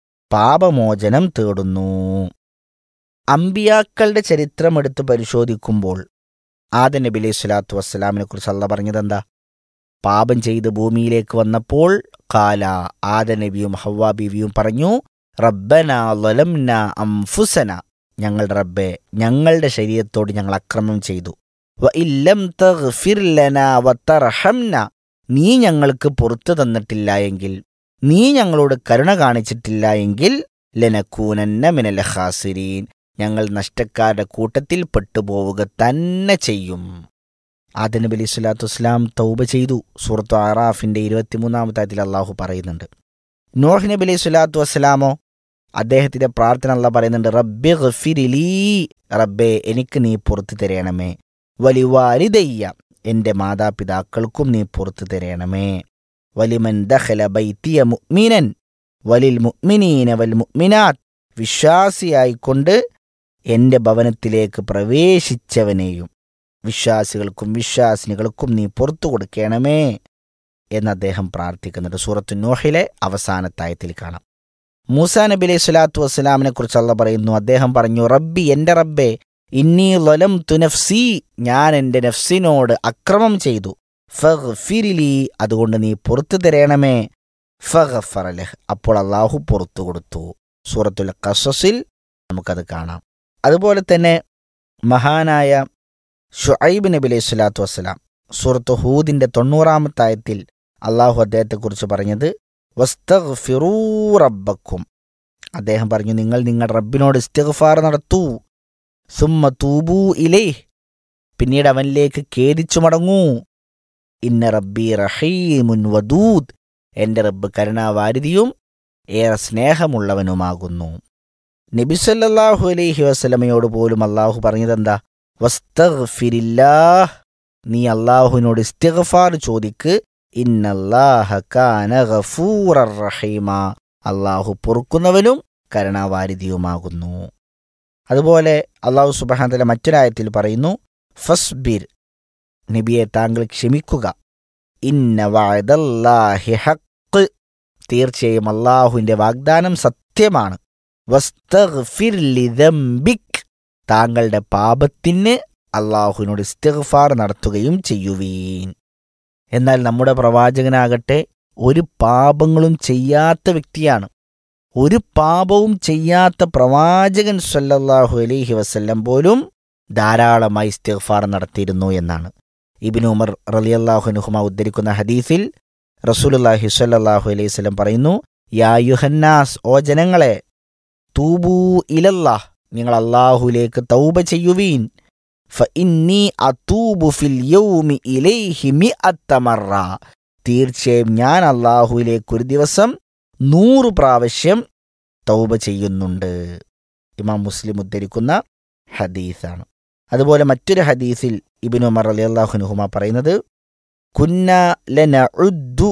പാപമോചനം തേടുന്നു അമ്പിയാക്കളുടെ ചരിത്രം എടുത്ത് പരിശോധിക്കുമ്പോൾ ആദ നബി അലൈഹി സ്വലാത്തു വസ്സലാമിനെ കുറിച്ച് അല്ല പറഞ്ഞത് എന്താ പാപം ചെയ്ത് ഭൂമിയിലേക്ക് വന്നപ്പോൾ കാല ആദ നബിയും ഹവ്വാ ബീവിയും പറഞ്ഞു റബ്ബന ലലംന അംഫുസന ഞങ്ങളുടെ റബ്ബെ ഞങ്ങളുടെ ശരീരത്തോട് ഞങ്ങൾ അക്രമം ചെയ്തു വ ഇല്ലം തഗ്ഫിർ ലനാ വതർഹംന നീ ഞങ്ങൾക്ക് പുറത്തു തന്നിട്ടില്ല എങ്കിൽ നീ ഞങ്ങളോട് കരുണ കാണിച്ചിട്ടില്ല എങ്കിൽ ലനക്കൂനന്ന മിനൽ ഖാസിരീൻ ഞങ്ങൾ നഷ്ടക്കാരുടെ കൂട്ടത്തിൽ പെട്ടുപോവുക തന്നെ ചെയ്യും ആദ നബി അലൈഹി സ്വലാത്തു വസ്സലാം തൗബ ചെയ്തു സൂറത്തു ആറാഫിന്റെ ഇരുപത്തിമൂന്നാമത്തെ ആയത്തിൽ അള്ളാഹു പറയുന്നുണ്ട് നോഹ് നബി അലൈഹി സ്വലാത്തു വസ്സലാമോ അദ്ദേഹത്തിന്റെ പ്രാർത്ഥന അല്ല പറയുന്നുണ്ട് റബ്ബി ഗഫിരിലീ റബ്ബേ എനിക്ക് നീ പുറത്തു തരണമേ വലിവാലിദയ്യ എൻ്റെ മാതാപിതാക്കൾക്കും നീ പുറത്തു തരണമേ വലിമൻ ദഖല ബൈത്തിയ മുഅ്മിനൻ വലിൽ മുഅ്മിനീന വൽ മുഅ്മിനാത്ത് വിശ്വാസിയായിക്കൊണ്ട് എൻ്റെ ഭവനത്തിലേക്ക് പ്രവേശിച്ചവനെയും വിശ്വാസികൾക്കും വിശ്വാസിനികൾക്കും നീ പുറത്തു കൊടുക്കണമേ എന്ന് അദ്ദേഹം പ്രാർത്ഥിക്കുന്നുണ്ട് സൂറത്തു നോഹിലെ അവസാനത്തായത്തിൽ കാണാം മൂസാ നബി അലൈഹി സ്വലാത്തു വസ്സലാമിനെ കുറിച്ച് അള്ള പറയുന്നു അദ്ദേഹം പറഞ്ഞു റബ്ബി എൻ്റെ റബ്ബെ ഇന്നി ലൊലം തുനഫ്സി ഞാൻ എൻ്റെ നഫ്സിനോട് അക്രമം ചെയ്തു ഫിരിലി അതുകൊണ്ട് നീ പുറത്തു തരണമേ ഫഹഫറലഹ് അപ്പോൾ അള്ളാഹു പുറത്തു കൊടുത്തു സൂറത്തുൽ കസസിൽ നമുക്കത് കാണാം അതുപോലെ തന്നെ മഹാനായ ഷുഐബ് നബി അലൈഹി സ്വലാത്തു വസ്സലാം സൂറത്ത് ഹൂദിന്റെ തൊണ്ണൂറാമത്തെ ആയത്തിൽ അള്ളാഹു അദ്ദേഹത്തെക്കുറിച്ച് പറഞ്ഞത് വസ്തഗ്ഫിറൂ റബ്ബക്കും അദ്ദേഹം പറഞ്ഞു നിങ്ങൾ നിങ്ങളുടെ റബ്ബിനോട് ഇസ്തിഗ്ഫാർ നടത്തൂ സുമ്മ തൂബൂ ഇലേ പിന്നീട് അവനിലേക്ക് ഖേദിച്ചു മടങ്ങൂ ഇന്ന റബ്ബി റഹീമുൻ വദൂദ് എൻ്റെ റബ്ബ് കരുണാവാരിതിയും ഏറെ സ്നേഹമുള്ളവനുമാകുന്നു നബിസല്ലാഹു അലൈഹി വസ്ലമയോട് പോലും അള്ളാഹു പറഞ്ഞതെന്താ വസ്തഗ്ഫിരില്ലാഹ് നീ അള്ളാഹുവിനോട് ഇസ്തിഗ്ഫാർ ചോദിക്ക് ഇന്നല്ലാഹ കാന ഗഫൂറർ റഹീമ അള്ളാഹു പൊറുക്കുന്നവനും കരുണാവാരിധിയുമാകുന്നു അതുപോലെ അള്ളാഹു സുബഹാന്തല മറ്റൊരായത്തിൽ പറയുന്നു ഫസ്ബിർ നബിയെ താങ്കൾ ക്ഷമിക്കുക ഇന്ന വഅദല്ലാഹി ഹഖ് തീർച്ചയായും അള്ളാഹുവിന്റെ വാഗ്ദാനം സത്യമാണ് വസ്തഗ്ഫിർ ലിദംബിക് താങ്കളുടെ പാപത്തിന് അള്ളാഹുവിനോട് ഇസ്തിഗ്ഫാർ നടത്തുകയും ചെയ്യുവീൻ എന്നാൽ നമ്മുടെ പ്രവാചകനാകട്ടെ ഒരു പാപങ്ങളും ചെയ്യാത്ത വ്യക്തിയാണ് ഒരു പാപവും ചെയ്യാത്ത പ്രവാചകൻ സല്ലല്ലാഹു അലൈഹി വസല്ലം പോലും ധാരാളമായി ഇസ്തിഗ്ഫാർ നടത്തിയിരുന്നു എന്നാണ് ഇബിൻ ഉമർ റലിയല്ലാഹുനുഹുമ ഉദ്ധരിക്കുന്ന ഹദീസിൽ റസൂലുല്ലാഹി സ്വല്ലല്ലാഹു അലൈഹി വസല്ലം പറയുന്നു യാ യുഹന്നാസ് ഓ ജനങ്ങളെ തൂബൂ ഇലല്ലാഹ് നിങ്ങൾ അള്ളാഹുലേക്ക് തൗബ ചെയ്യുവീൻ ഫഇന്നി അതൂബു ഫിൽ യൗമി ഇലൈഹി മിഅത്ത മറ തീർച്ചയായും ഞാൻ അള്ളാഹുവിലേക്ക് ഒരു ദിവസം നൂറ് പ്രാവശ്യം തൗബ ചെയ്യുന്നുണ്ട് ഇമാം മുസ്ലിം ഉദ്ധരിക്കുന്ന ഹദീസാണ് അതുപോലെ മറ്റൊരു ഹദീസിൽ ഇബിനു ഉമർ അലി അള്ളാഹുനുഹുമ പറയുന്നത് കുന്ന ലനഉദ്ദു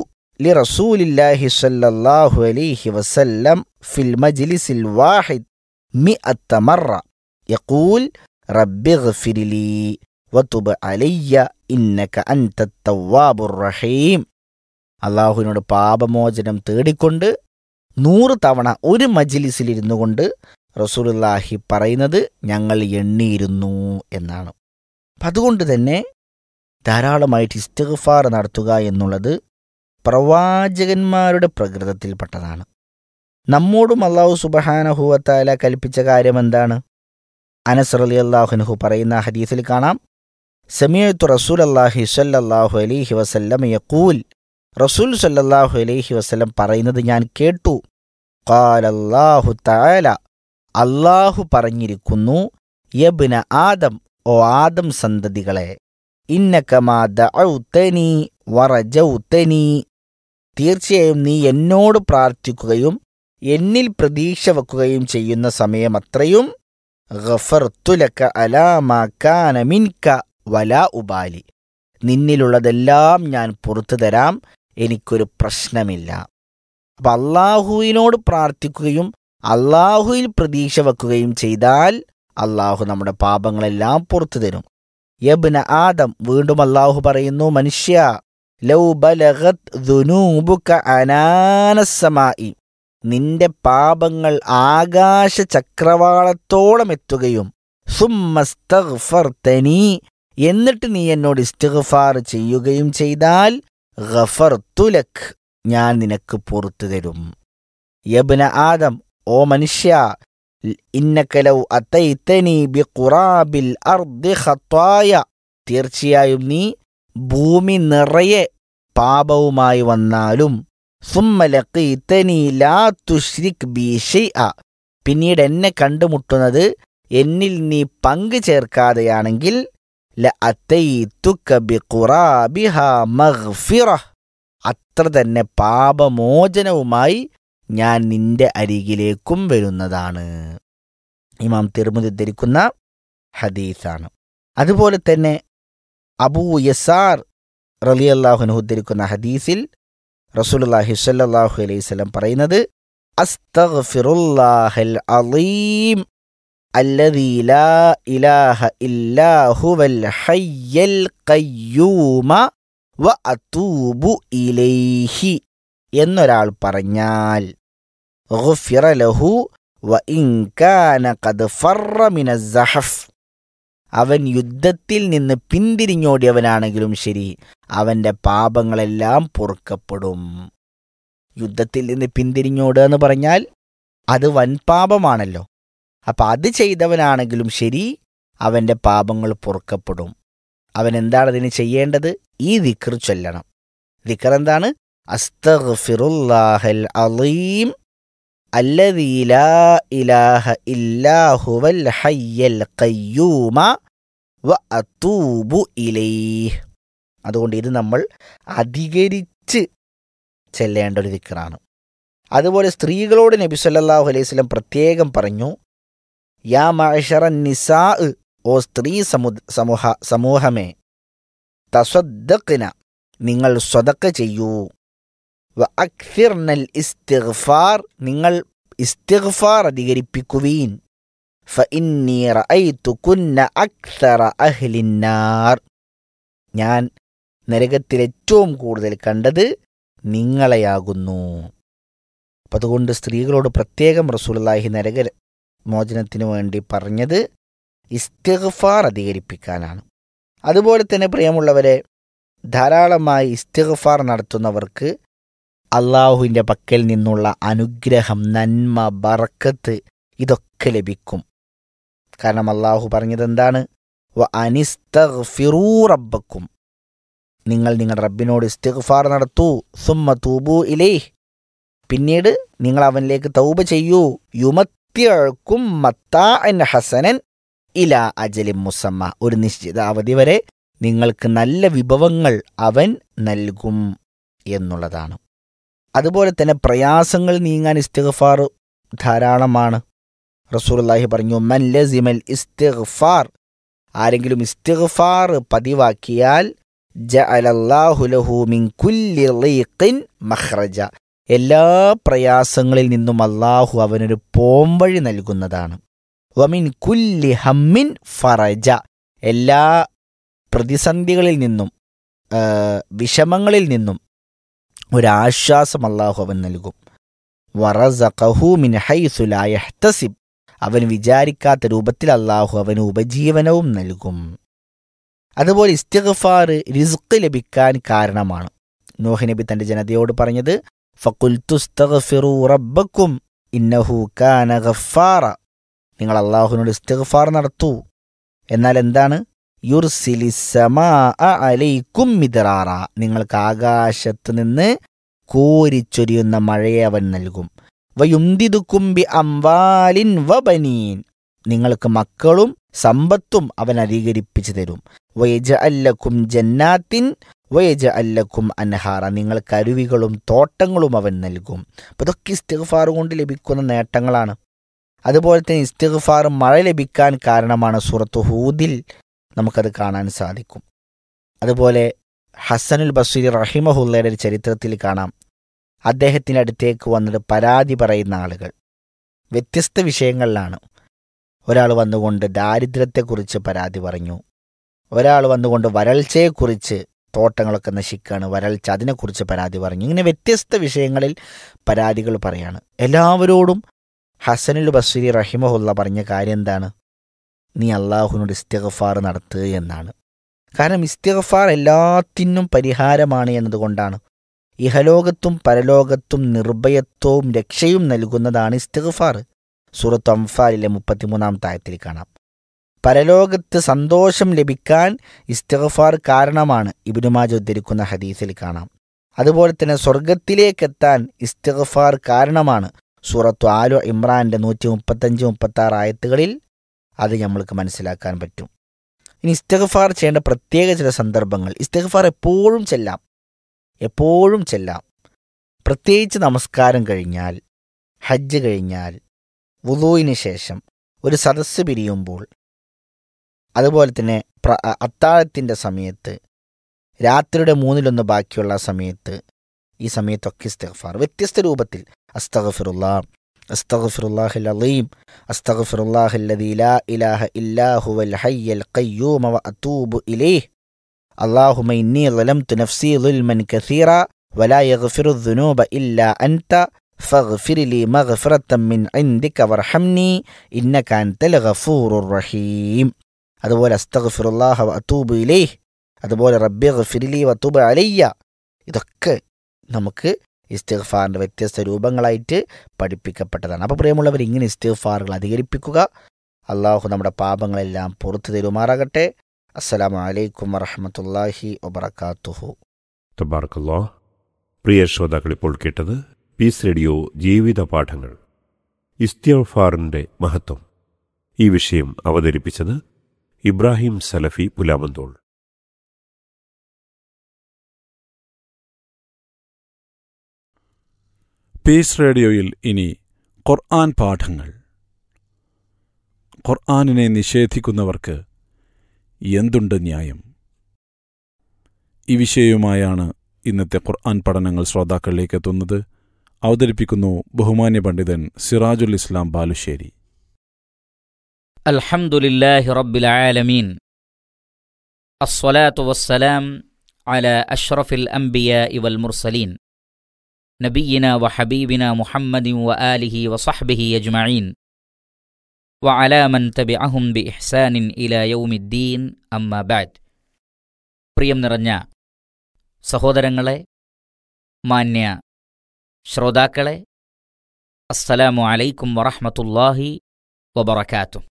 لرسول صلى الله عليه وسلم في المجلس الواحد مئة مرة يقول رب اغفر لي وتب علي إنك أنت التواب الرحيم അള്ളാഹുവിനോട് പാപമോചനം തേടിക്കൊണ്ട് നൂറ് തവണ ഒരു മജിലിസിലിരുന്നു കൊണ്ട് റസൂലുല്ലാഹി പറയുന്നത് ഞങ്ങൾ എണ്ണിയിരുന്നു എന്നാണ് അപ്പം അതുകൊണ്ട് തന്നെ ധാരാളമായിട്ട് ഇസ്തിഗ്ഫാർ നടത്തുക എന്നുള്ളത് പ്രവാചകന്മാരുടെ പ്രകൃതത്തിൽപ്പെട്ടതാണ് നമ്മോടും അള്ളാഹു സുബഹാനഹുവത്താല കൽപ്പിച്ച കാര്യം എന്താണ് അനസ് അലി അള്ളാഹുനഹു പറയുന്ന ഹദീസിൽ കാണാം സമയത്തു റസൂൽ അള്ളാഹി സല്ലാഹു അലൈഹി വസല്ലം യക്കൂൽ റസൂൽ സല്ലാഹു അലൈഹി വസല്ലം പറയുന്നത് ഞാൻ കേട്ടു കാലല്ലാഹു താല അള്ളാഹു പറഞ്ഞിരിക്കുന്നു യബ്ന ആദം ഓ ആദം സന്തതികളെ ഇന്നക്കമാ ദഅൗതനി വറജൗതനി തീർച്ചയായും നീ എന്നോട് പ്രാർത്ഥിക്കുകയും എന്നിൽ പ്രതീക്ഷ വെക്കുകയും ചെയ്യുന്ന സമയം അത്രയും ഗഫർത്തുലക്ക അലാമാക്കാന മിൻക വലാ ഉബാലി നിന്നിലുള്ളതെല്ലാം ഞാൻ പുറത്തു തരാം എനിക്കൊരു പ്രശ്നമില്ല അപ്പം അള്ളാഹുവിനോട് പ്രാർത്ഥിക്കുകയും അള്ളാഹുവിൽ പ്രതീക്ഷ വെക്കുകയും ചെയ്താൽ അള്ളാഹു നമ്മുടെ പാപങ്ങളെല്ലാം പുറത്തു തരും യബ്ന ആദം വീണ്ടും അള്ളാഹു പറയുന്നു മനുഷ്യ ലൗ ബലഗത് ദുനൂബുക അനാനസമായി നിന്റെ പാപങ്ങൾ ആകാശ ചക്രവാളത്തോളം എത്തുകയും സുമ്മസ്തഗ്ഫർതനി എന്നിട്ട് നീ എന്നോട് ഇസ്തിഗ്ഫാർ ചെയ്യുകയും ചെയ്താൽ ഗഫർതുലക് ഞാൻ നിനക്ക് പുറത്തു തരും യബ്ന ആദം ഓ മനുഷ്യ ഇന്നക്കലൗ അത്തൈത്തനി ബിഖുറാബിൽ അർദി ഖത്തായ തീർച്ചയായും നീ ഭൂമി നിറയെ പാപവുമായി വന്നാലും സുമ്മ ലഖീതനി ലാ തുശ്രിക് ബി ഷൈഅ പിന്നീട് എന്നെ കണ്ടുമുട്ടുന്നത് എന്നിൽ നീ പങ്കു ചേർക്കാതെയാണെങ്കിൽ ല അത്തൈതുക ബിഖുറാബിഹാ മഗ്ഫിറ അത്ര തന്നെ പാപമോചനവുമായി ഞാൻ നിന്റെ അരികിലേക്കും വരുന്നതാണ് ഇമാം തിരുമുതി ധരിക്കുന്ന ഹദീസാണ് അതുപോലെ തന്നെ അബൂ യസാർ റലിയല്ലാഹുനു ഉദ്ധരിക്കുന്ന ഹദീസിൽ റസൂലുള്ളാഹി സ്വല്ലല്ലാഹു അലൈഹി വസല്ലം പറയുന്നത് അസ്തഗ്ഫിറുല്ലാഹൽ അളീം الذي لا إله إلا هو الحي القيوم وأتوب إليه എന്നൊരാൾ പറഞ്ഞാൽ ഗുഫിറ ലഹു വ ഇൻകാന ഖദ് ഫറ മിന സഹഫ് അവൻ യുദ്ധത്തിൽ നിന്ന് പിന്തിരിഞ്ഞോടിയവനാണെങ്കിലും ശരി അവന്റെ പാപങ്ങളെല്ലാം പൊറുക്കപ്പെടും യുദ്ധത്തിൽ നിന്ന് പിന്തിരിഞ്ഞോടുക എന്ന് പറഞ്ഞാൽ അത് വൻപാപമാണല്ലോ അപ്പൊ അത് ചെയ്തവനാണെങ്കിലും ശരി അവന്റെ പാപങ്ങൾ പൊറുക്കപ്പെടും അവൻ എന്താണ് അതിന് ചെയ്യേണ്ടത് ഈ ദിക്ർ ചൊല്ലണം ദിക്ർ എന്താണ് അസ്തഗ്ഫിറുല്ലാഹൽ അളീം الذي لا إله إلا هو الحي القيوم وأتوب إليه അതുകൊണ്ട് ഇത് നമ്മൾ അധികരിച്ച് ചെല്ലേണ്ട ഒരു ദിക്റാണ് അതുപോലെ സ്ത്രീകളോട് നബി സല്ലല്ലാഹു അലൈഹി വസല്ലം പ്രത്യേകം പറഞ്ഞു യാ മഅശറ നിസാ ഓ സ്ത്രീ സമു സമൂഹ സമൂഹമേ തസദ്ദഖ്ന നിങ്ങൾ സ്വതക്ക ചെയ്യൂ വ അക്ഫിർനൽ ഇസ്തിഗ്ഫാർ നിങ്ങൾ ഇസ്തിഗ്ഫാർ അധികരിപ്പിക്കുവീൻ ഫഇന്നി റഅയ്തു കുന്ന അക്സറ അഹ്ലിന്നാർ ഞാൻ നരകത്തിൽ ഏറ്റവും കൂടുതൽ കണ്ടത് നിങ്ങളെയാകുന്നു അപ്പം അതുകൊണ്ട് സ്ത്രീകളോട് പ്രത്യേകം റസൂലുള്ളാഹി നരക മോചനത്തിനു വേണ്ടി പറഞ്ഞത് ഇസ്തിഗ്ഫാർ അധികരിപ്പിക്കാനാണ് അതുപോലെ തന്നെ പ്രിയമുള്ളവരെ ധാരാളമായി ഇസ്തിഗ്ഫാർ നടത്തുന്നവർക്ക് അള്ളാഹുവിൻ്റെ പക്കൽ നിന്നുള്ള അനുഗ്രഹം നന്മ ബറക്കത്ത് ഇതൊക്കെ ലഭിക്കും കാരണം അള്ളാഹു പറഞ്ഞത് എന്താണ് വ അനിസ്തഗ്ഫിറൂ റബ്ബക്കും നിങ്ങൾ നിങ്ങളുടെ റബ്ബിനോട് ഇസ്തിഗ്ഫാർ നടത്തൂ സുമ്മ തൂബു ഇലേഹ് പിന്നീട് നിങ്ങൾ അവനിലേക്ക് തൗബ ചെയ്യൂ യുമത്യഴക്കും മത്താൻ ഹസനൻ ഇല അജലിം മുസമ്മ ഒരു നിശ്ചിത അവധി വരെ നിങ്ങൾക്ക് നല്ല വിഭവങ്ങൾ അവൻ നൽകും എന്നുള്ളതാണ് അതുപോലെ തന്നെ പ്രയാസങ്ങൾ നീങ്ങാൻ ഇസ്തിഗ്ഫാർ ധാരാളമാണ് റസൂലുള്ളാഹി പറഞ്ഞു മൻ ലസിമൽ ഇസ്തിഗ്ഫാർ ആരെങ്കിലും ഇസ്തിഗ്ഫാർ പതിവാക്കിയാൽ ജഅലല്ലാഹു ലഹു മിൻ കുല്ലി ളീഖിൻ മഖ്റജ എല്ലാ പ്രയാസങ്ങളിൽ നിന്നും അള്ളാഹു അവനൊരു പോംവഴി നൽകുന്നതാണ് വമിൻ കുല്ലി ഹമ്മിൻ ഫറജ എല്ലാ പ്രതിസന്ധികളിൽ നിന്നും ആ, വിഷമങ്ങളിൽ നിന്നും ഒരാശ്വാസം അള്ളാഹു അവൻ നൽകും വറസഖഹു മിൻ ഹൈസു ലാ യഹ്തസിബ് അവൻ വിചാരിക്കാത്ത രൂപത്തിൽ അള്ളാഹു അവന് ഉപജീവനവും നൽകും അതുപോലെ ഇസ്തിഗ്ഫാർ റിസ്ക് ലഭിക്കാൻ കാരണമാണ് നൂഹ് നബി തന്റെ ജനതയോട് പറഞ്ഞത് ഫഖുൽതുസ്തഗ്ഫിറൂ റബ്ബക്കും ഇന്നഹു കാന ഗഫാറ നിങ്ങൾ അള്ളാഹുവിനോട് ഇസ്തിഗ്ഫാർ നടത്തൂ എന്നാൽ എന്താണ് യുർസിലിസമാ അലൈക്കും മിദ്റാറ നിങ്ങൾക്ക് ആകാശത്ത് നിന്ന് കോരിച്ചൊരിയുന്ന മഴയെ അവൻ നൽകും വയുന്തിതുക്കും ബി അംവാലിൻ വബനീൻ നിങ്ങൾക്ക് മക്കളും സമ്പത്തും അവൻ അധികരിപ്പിച്ചു തരും വയജ അല്ലക്കും ജന്നാത്തിൻ വയജ അല്ലക്കും അൻഹാറ നിങ്ങൾക്ക് അരുവികളും തോട്ടങ്ങളും അവൻ നൽകും അപ്പൊ ഇതൊക്കെ ഇസ്തിഗ്ഫാർ കൊണ്ട് ലഭിക്കുന്ന നേട്ടങ്ങളാണ് അതുപോലെ തന്നെ ഇസ്തിഗ്ഫാർ മഴ ലഭിക്കാൻ കാരണമാണ് സൂറത്ത് ഹൂദിൽ നമുക്കത് കാണാൻ സാധിക്കും അതുപോലെ ഹസനുൽ ബസീർ റഹിമഹുല്ലയുടെ ഒരു ചരിത്രത്തിൽ കാണാം അദ്ദേഹത്തിൻ്റെ അടുത്തേക്ക് വന്നിട്ട് പരാതി പറയുന്ന ആളുകൾ വ്യത്യസ്ത വിഷയങ്ങളിലാണ് ഒരാൾ വന്നുകൊണ്ട് ദാരിദ്ര്യത്തെക്കുറിച്ച് പരാതി പറഞ്ഞു ഒരാൾ വന്നുകൊണ്ട് വരൾച്ചയെക്കുറിച്ച് തോട്ടങ്ങളൊക്കെ നശിക്കുകയാണ് വരൾച്ച അതിനെക്കുറിച്ച് പരാതി പറഞ്ഞു ഇങ്ങനെ വ്യത്യസ്ത വിഷയങ്ങളിൽ പരാതികൾ പറയാണ് എല്ലാവരോടും ഹസനുൽ ബസ്രി റഹിമഹുല്ല പറഞ്ഞ കാര്യം എന്താണ് നീ അള്ളാഹുവിനോട് ഇസ്തിഗഫാർ നടത്തുക എന്നാണ് കാരണം ഇസ്തിഗഫാർ എല്ലാത്തിനും പരിഹാരമാണ് എന്നതുകൊണ്ടാണ് ഇഹലോകത്തും പരലോകത്തും നിർഭയത്വവും രക്ഷയും നൽകുന്നതാണ് ഇസ്തിഗഫാർ സൂറത്ത് അംഫാലിലെ മുപ്പത്തിമൂന്നാം തായത്തിൽ കാണാം പരലോകത്ത് സന്തോഷം ലഭിക്കാൻ ഇസ്തിഗഫാർ കാരണമാണ് ഇബിനുമാജ് ഉദ്ധരിക്കുന്ന ഹദീസിൽ കാണാം അതുപോലെ തന്നെ സ്വർഗത്തിലേക്കെത്താൻ ഇസ്തിഗഫാർ കാരണമാണ് സൂറത്തു ആലു ഇമ്രാന്റെ നൂറ്റി മുപ്പത്തഞ്ച് മുപ്പത്തി ആറ് ആയത്തുകളിൽ അത് നമ്മൾക്ക് മനസ്സിലാക്കാൻ പറ്റും ഇനി ഇസ്തിഗഫാർ ചെയ്യേണ്ട പ്രത്യേക ചില സന്ദർഭങ്ങൾ ഇസ്തിഗഫാർ എപ്പോഴും ചെല്ലാം എപ്പോഴും ചെല്ലാം പ്രത്യേകിച്ച് നമസ്കാരം കഴിഞ്ഞാൽ ഹജ്ജ് കഴിഞ്ഞാൽ വുളൂയിന് ശേഷം ഒരു സദസ്സ് പിരിയുമ്പോൾ അതുപോലെ തന്നെ പ്ര അത്താഴത്തിൻ്റെ സമയത്ത് രാത്രിയുടെ മൂന്നിലൊന്ന് ബാക്കിയുള്ള സമയത്ത് ഈ സമയത്തൊക്കെ ഇസ്തഗ്ഫാർ വ്യത്യസ്ത രൂപത്തിൽ അസ്തഗ്ഫിറുല്ലാ അസ്തഗ്ഫിറുല്ലാഹിൽ അലീം അസ്തഗ്ഫിറുല്ലാഹില്ലദീ ലാ ഇലാഹ ഇല്ലാ ഹുവൽ ഹയ്യൽ ഖയ്യൂമ വ അതൂബു ഇലൈഹി اللهم إني ظلمت نفسي ظلما كثيرا ولا يغفر الذنوب إلا أنت فاغفر لي مغفرة من عندك وارحمني إنك أنت الغفور الرحيم അതുപോലെ അസ്തഗ്ഫിറുല്ലാഹ വ അതൂബു ഇലൈഹ് അതുപോലെ റബ്ബി ഗഫിരിലി വത്തൂബ് അലയ്യ ഇതൊക്കെ നമുക്ക് ഇസ്തിഗ്ഫാറിൻ്റെ വ്യത്യസ്ത രൂപങ്ങളായിട്ട് പഠിപ്പിക്കപ്പെട്ടതാണ് അപ്പോൾ പ്രിയമുള്ളവർ ഇങ്ങനെ ഇസ്തിഗ്ഫാറുകൾ അധികരിപ്പിക്കുക അള്ളാഹു നമ്മുടെ പാപങ്ങളെല്ലാം പുറത്തു തരുമാറാകട്ടെ അസ്സലാമു അലൈക്കും വറഹമത്തല്ലാഹി വബർക്കാത്തുഹു തബാർക്കല്ലോ പ്രിയ ശ്രോതാക്കൾ ഇപ്പോൾ കേട്ടത് പീസ് റേഡിയോ ജീവിത പാഠങ്ങൾ ഇസ്തിയഫാറിന്റെ മഹത്വം ഈ വിഷയം അവതരിപ്പിച്ചത് ഇബ്രാഹിം സലഫി പുലാമന്തോൾ പീസ് റേഡിയോയിൽ ഇനി ഖുർആൻ പാഠങ്ങൾ ഖുർആനിനെ നിഷേധിക്കുന്നവർക്ക് എന്തുണ്ട് ന്യായം ഈ വിഷയവുമായാണ് ഇന്നത്തെ ഖുർആൻ പഠനങ്ങൾ ശ്രോതാക്കളിലേക്ക് എത്തുന്നത് അവതരിപ്പിക്കുന്നു ബഹുമാന്യ പണ്ഡിതൻ സിറാജുൽ ഇസ്ലാം ബാലുശ്ശേരി الحمد لله رب العالمين الصلاة والسلام على أشرف الأنبياء والمرسلين نبينا وحبيبنا محمد وآله وصحبه أجمعين وعلى من تبعهم بإحسان إلى يوم الدين أما بعد പ്രിയം നിറഞ്ഞ സഹോദരങ്ങളെ മാന്യ ശ്രോതാക്കളെ അസ്സലാമു അലൈക്കും വറഹ്മത്തുള്ളാഹി വബറകാതുഹു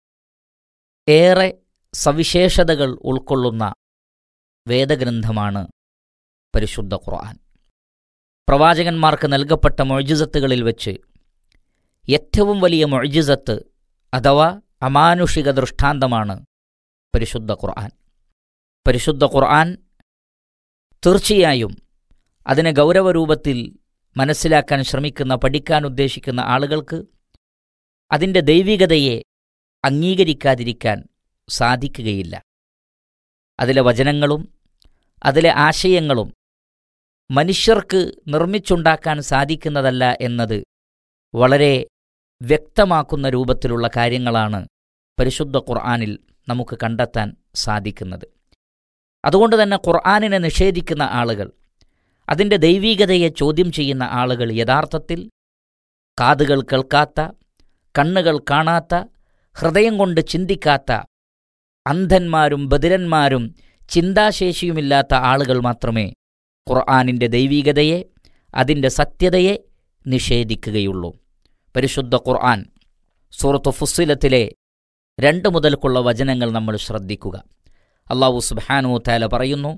ഏറെ സവിശേഷതകൾ ഉൾക്കൊള്ളുന്ന വേദഗ്രന്ഥമാണ് പരിശുദ്ധ ഖുർആൻ പ്രവാചകന്മാർക്ക് നൽകപ്പെട്ട മൊഴിജിസത്തുകളിൽ വെച്ച് ഏറ്റവും വലിയ മൊഴിജിസത്ത് അഥവാ അമാനുഷിക ദൃഷ്ടാന്തമാണ് പരിശുദ്ധ ഖുർആൻ പരിശുദ്ധ ഖുർആൻ തീർച്ചയായും അതിനെ ഗൗരവരൂപത്തിൽ മനസ്സിലാക്കാൻ ശ്രമിക്കുന്ന പഠിക്കാൻ ഉദ്ദേശിക്കുന്ന ആളുകൾക്ക് അതിൻ്റെ ദൈവികതയെ അംഗീകരിക്കാതിരിക്കാൻ സാധിക്കുകയില്ല അതിലെ വചനങ്ങളും അതിലെ ആശയങ്ങളും മനുഷ്യർക്ക് നിർമ്മിച്ചുണ്ടാക്കാൻ സാധിക്കുന്നതല്ല എന്നത് വളരെ വ്യക്തമാക്കുന്ന രൂപത്തിലുള്ള കാര്യങ്ങളാണ് പരിശുദ്ധ ഖുർആാനിൽ നമുക്ക് കണ്ടെത്താൻ സാധിക്കുന്നത് അതുകൊണ്ട് തന്നെ ഖുർആാനിനെ നിഷേധിക്കുന്ന ആളുകൾ അതിൻ്റെ ദൈവീകതയെ ചോദ്യം ചെയ്യുന്ന ആളുകൾ യഥാർത്ഥത്തിൽ കാതുകൾ കേൾക്കാത്ത കണ്ണുകൾ കാണാത്ത ഹൃദയം കൊണ്ട് ചിന്തിക്കാത്ത അന്ധന്മാരും ബദിരന്മാരും ചിന്താശേഷിയുമില്ലാത്ത ആളുകൾ മാത്രമേ ഖുർആാനിൻ്റെ ദൈവീകതയെ അതിൻ്റെ സത്യതയെ നിഷേധിക്കുകയുള്ളൂ പരിശുദ്ധ ഖുർആൻ സൂറത്ത് ഫുസ്സിലത്തിലെ രണ്ട് മുതൽക്കുള്ള വചനങ്ങൾ നമ്മൾ ശ്രദ്ധിക്കുക അള്ളാഹു സുബ്ഹാനു താല പറയുന്നു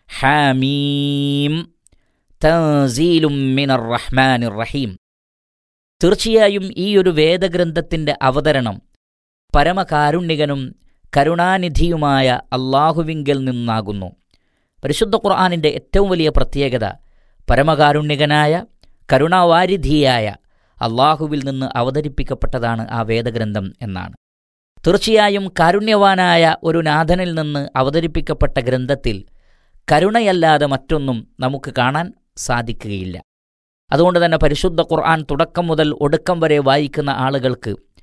ഹാമീം തൻസീലും മിനർ റഹ്മാനിർ റഹീം തീർച്ചയായും ഈ ഒരു വേദഗ്രന്ഥത്തിൻ്റെ അവതരണം പരമകാരുണ്യകനും കരുണാനിധിയുമായ അള്ളാഹുവിങ്കൽ നിന്നാകുന്നു പരിശുദ്ധ ഖുർആാനിൻ്റെ ഏറ്റവും വലിയ പ്രത്യേകത പരമകാരുണ്യകനായ കരുണാവാരിധിയായ അള്ളാഹുവിൽ നിന്ന് അവതരിപ്പിക്കപ്പെട്ടതാണ് ആ വേദഗ്രന്ഥം എന്നാണ് തീർച്ചയായും കാരുണ്യവാനായ ഒരു നാഥനിൽ നിന്ന് അവതരിപ്പിക്കപ്പെട്ട ഗ്രന്ഥത്തിൽ കരുണയല്ലാതെ മറ്റൊന്നും നമുക്ക് കാണാൻ സാധിക്കുകയില്ല അതുകൊണ്ട് തന്നെ പരിശുദ്ധ ഖുർആൻ തുടക്കം മുതൽ ഒടുക്കം വരെ വായിക്കുന്ന ആളുകൾക്ക്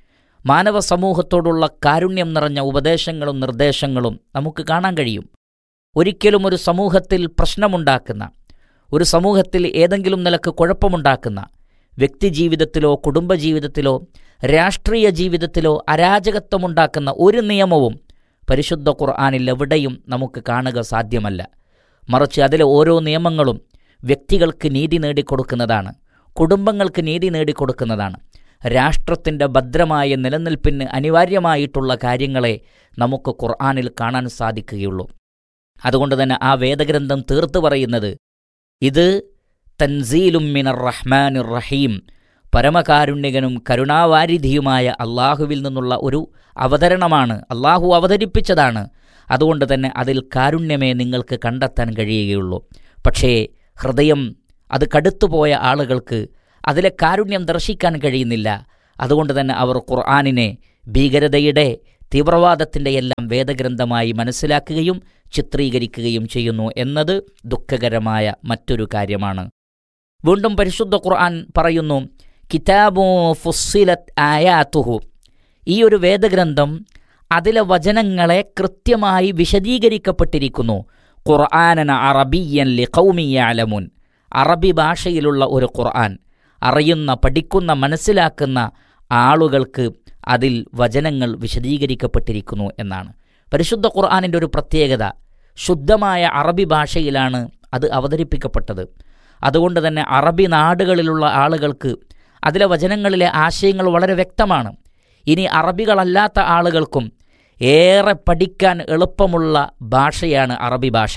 മാനവ സമൂഹത്തോടുള്ള കാരുണ്യം നിറഞ്ഞ ഉപദേശങ്ങളും നിർദ്ദേശങ്ങളും നമുക്ക് കാണാൻ കഴിയും ഒരിക്കലും ഒരു സമൂഹത്തിൽ പ്രശ്നമുണ്ടാക്കുന്ന ഒരു സമൂഹത്തിൽ ഏതെങ്കിലും നിലക്ക് കുഴപ്പമുണ്ടാക്കുന്ന വ്യക്തിജീവിതത്തിലോ കുടുംബജീവിതത്തിലോ രാഷ്ട്രീയ ജീവിതത്തിലോ അരാജകത്വമുണ്ടാക്കുന്ന ഒരു നിയമവും പരിശുദ്ധ ഖുർആാനിൽ എവിടെയും നമുക്ക് കാണുക സാധ്യമല്ല മറിച്ച് അതിലെ ഓരോ നിയമങ്ങളും വ്യക്തികൾക്ക് നീതി നേടിക്കൊടുക്കുന്നതാണ് കുടുംബങ്ങൾക്ക് നീതി നേടിക്കൊടുക്കുന്നതാണ് രാഷ്ട്രത്തിൻ്റെ ഭദ്രമായ നിലനിൽപ്പിന് അനിവാര്യമായിട്ടുള്ള കാര്യങ്ങളെ നമുക്ക് ഖുർആാനിൽ കാണാൻ സാധിക്കുകയുള്ളൂ അതുകൊണ്ട് തന്നെ ആ വേദഗ്രന്ഥം തീർത്തു പറയുന്നത് ഇത് തൻസീലും മിനർ റഹ്മാനുർ റഹീം പരമകാരുണ്യകനും കരുണാവാരിധിയുമായ അള്ളാഹുവിൽ നിന്നുള്ള ഒരു അവതരണമാണ് അള്ളാഹു അവതരിപ്പിച്ചതാണ് അതുകൊണ്ട് തന്നെ അതിൽ കാരുണ്യമേ നിങ്ങൾക്ക് കണ്ടെത്താൻ കഴിയുകയുള്ളൂ പക്ഷേ ഹൃദയം അത് കടുത്തുപോയ ആളുകൾക്ക് അതിലെ കാരുണ്യം ദർശിക്കാൻ കഴിയുന്നില്ല അതുകൊണ്ട് തന്നെ അവർ ഖുർആാനിനെ ഭീകരതയുടെ തീവ്രവാദത്തിൻ്റെ എല്ലാം വേദഗ്രന്ഥമായി മനസ്സിലാക്കുകയും ചിത്രീകരിക്കുകയും ചെയ്യുന്നു എന്നത് ദുഃഖകരമായ മറ്റൊരു കാര്യമാണ് വീണ്ടും പരിശുദ്ധ ഖുർആൻ പറയുന്നു കിതാബു ഫുസ്സിലത് ആയാത്തുഹു ഈ ഒരു വേദഗ്രന്ഥം അതിലെ വചനങ്ങളെ കൃത്യമായി വിശദീകരിക്കപ്പെട്ടിരിക്കുന്നു ഖുർആാനന അറബിയൻ ലി കൗമിയാലമുൻ അറബി ഭാഷയിലുള്ള ഒരു ഖുർആൻ അറിയുന്ന പഠിക്കുന്ന മനസ്സിലാക്കുന്ന ആളുകൾക്ക് അതിൽ വചനങ്ങൾ വിശദീകരിക്കപ്പെട്ടിരിക്കുന്നു എന്നാണ് പരിശുദ്ധ ഖുർആാനിൻ്റെ ഒരു പ്രത്യേകത ശുദ്ധമായ അറബി ഭാഷയിലാണ് അത് അവതരിപ്പിക്കപ്പെട്ടത് അതുകൊണ്ട് തന്നെ അറബി നാടുകളിലുള്ള ആളുകൾക്ക് അതിലെ വചനങ്ങളിലെ ആശയങ്ങൾ വളരെ വ്യക്തമാണ് ഇനി അറബികളല്ലാത്ത ആളുകൾക്കും ഏറെ പഠിക്കാൻ എളുപ്പമുള്ള ഭാഷയാണ് അറബി ഭാഷ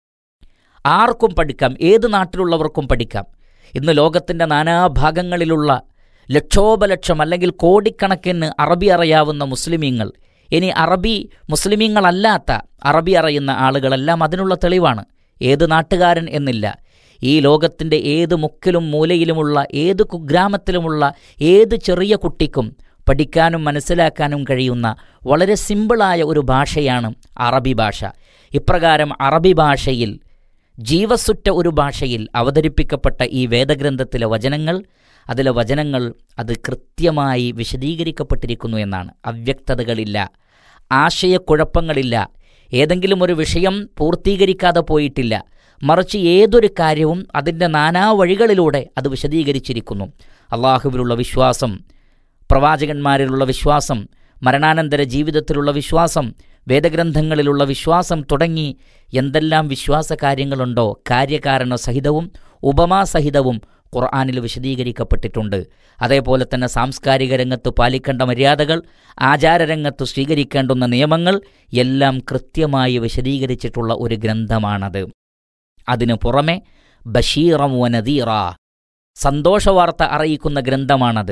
ആർക്കും പഠിക്കാം ഏത് നാട്ടിലുള്ളവർക്കും പഠിക്കാം ഇന്ന് ലോകത്തിൻ്റെ നാനാഭാഗങ്ങളിലുള്ള ലക്ഷോപലക്ഷം അല്ലെങ്കിൽ കോടിക്കണക്കിന് അറബി അറിയാവുന്ന മുസ്ലിമീങ്ങൾ ഇനി അറബി മുസ്ലിമീങ്ങളല്ലാത്ത അറബി അറിയുന്ന ആളുകളെല്ലാം അതിനുള്ള തെളിവാണ് ഏത് നാട്ടുകാരൻ എന്നില്ല ഈ ലോകത്തിൻ്റെ ഏത് മുക്കിലും മൂലയിലുമുള്ള ഏത് കുഗ്രാമത്തിലുമുള്ള ഏത് ചെറിയ കുട്ടിക്കും പഠിക്കാനും മനസ്സിലാക്കാനും കഴിയുന്ന വളരെ സിമ്പിളായ ഒരു ഭാഷയാണ് അറബി ഭാഷ ഇപ്രകാരം അറബി ഭാഷയിൽ ജീവസുറ്റ ഒരു ഭാഷയിൽ അവതരിപ്പിക്കപ്പെട്ട ഈ വേദഗ്രന്ഥത്തിലെ വചനങ്ങൾ അതിലെ വചനങ്ങൾ അത് കൃത്യമായി വിശദീകരിക്കപ്പെട്ടിരിക്കുന്നു എന്നാണ് അവ്യക്തതകളില്ല ആശയക്കുഴപ്പങ്ങളില്ല ഏതെങ്കിലും ഒരു വിഷയം പൂർത്തീകരിക്കാതെ പോയിട്ടില്ല മറിച്ച് ഏതൊരു കാര്യവും അതിൻ്റെ നാനാ വഴികളിലൂടെ അത് വിശദീകരിച്ചിരിക്കുന്നു അള്ളാഹുവിലുള്ള വിശ്വാസം പ്രവാചകന്മാരിലുള്ള വിശ്വാസം മരണാനന്തര ജീവിതത്തിലുള്ള വിശ്വാസം വേദഗ്രന്ഥങ്ങളിലുള്ള വിശ്വാസം തുടങ്ങി എന്തെല്ലാം വിശ്വാസ കാര്യങ്ങളുണ്ടോ കാര്യകാരണ സഹിതവും ഉപമാസഹിതവും ഖുർആാനിൽ വിശദീകരിക്കപ്പെട്ടിട്ടുണ്ട് അതേപോലെ തന്നെ സാംസ്കാരിക രംഗത്ത് പാലിക്കേണ്ട മര്യാദകൾ ആചാരരംഗത്ത് സ്വീകരിക്കേണ്ടുന്ന നിയമങ്ങൾ എല്ലാം കൃത്യമായി വിശദീകരിച്ചിട്ടുള്ള ഒരു ഗ്രന്ഥമാണത് അതിനു പുറമെ ബഷീറം വനദീറ സന്തോഷവാർത്ത അറിയിക്കുന്ന ഗ്രന്ഥമാണത്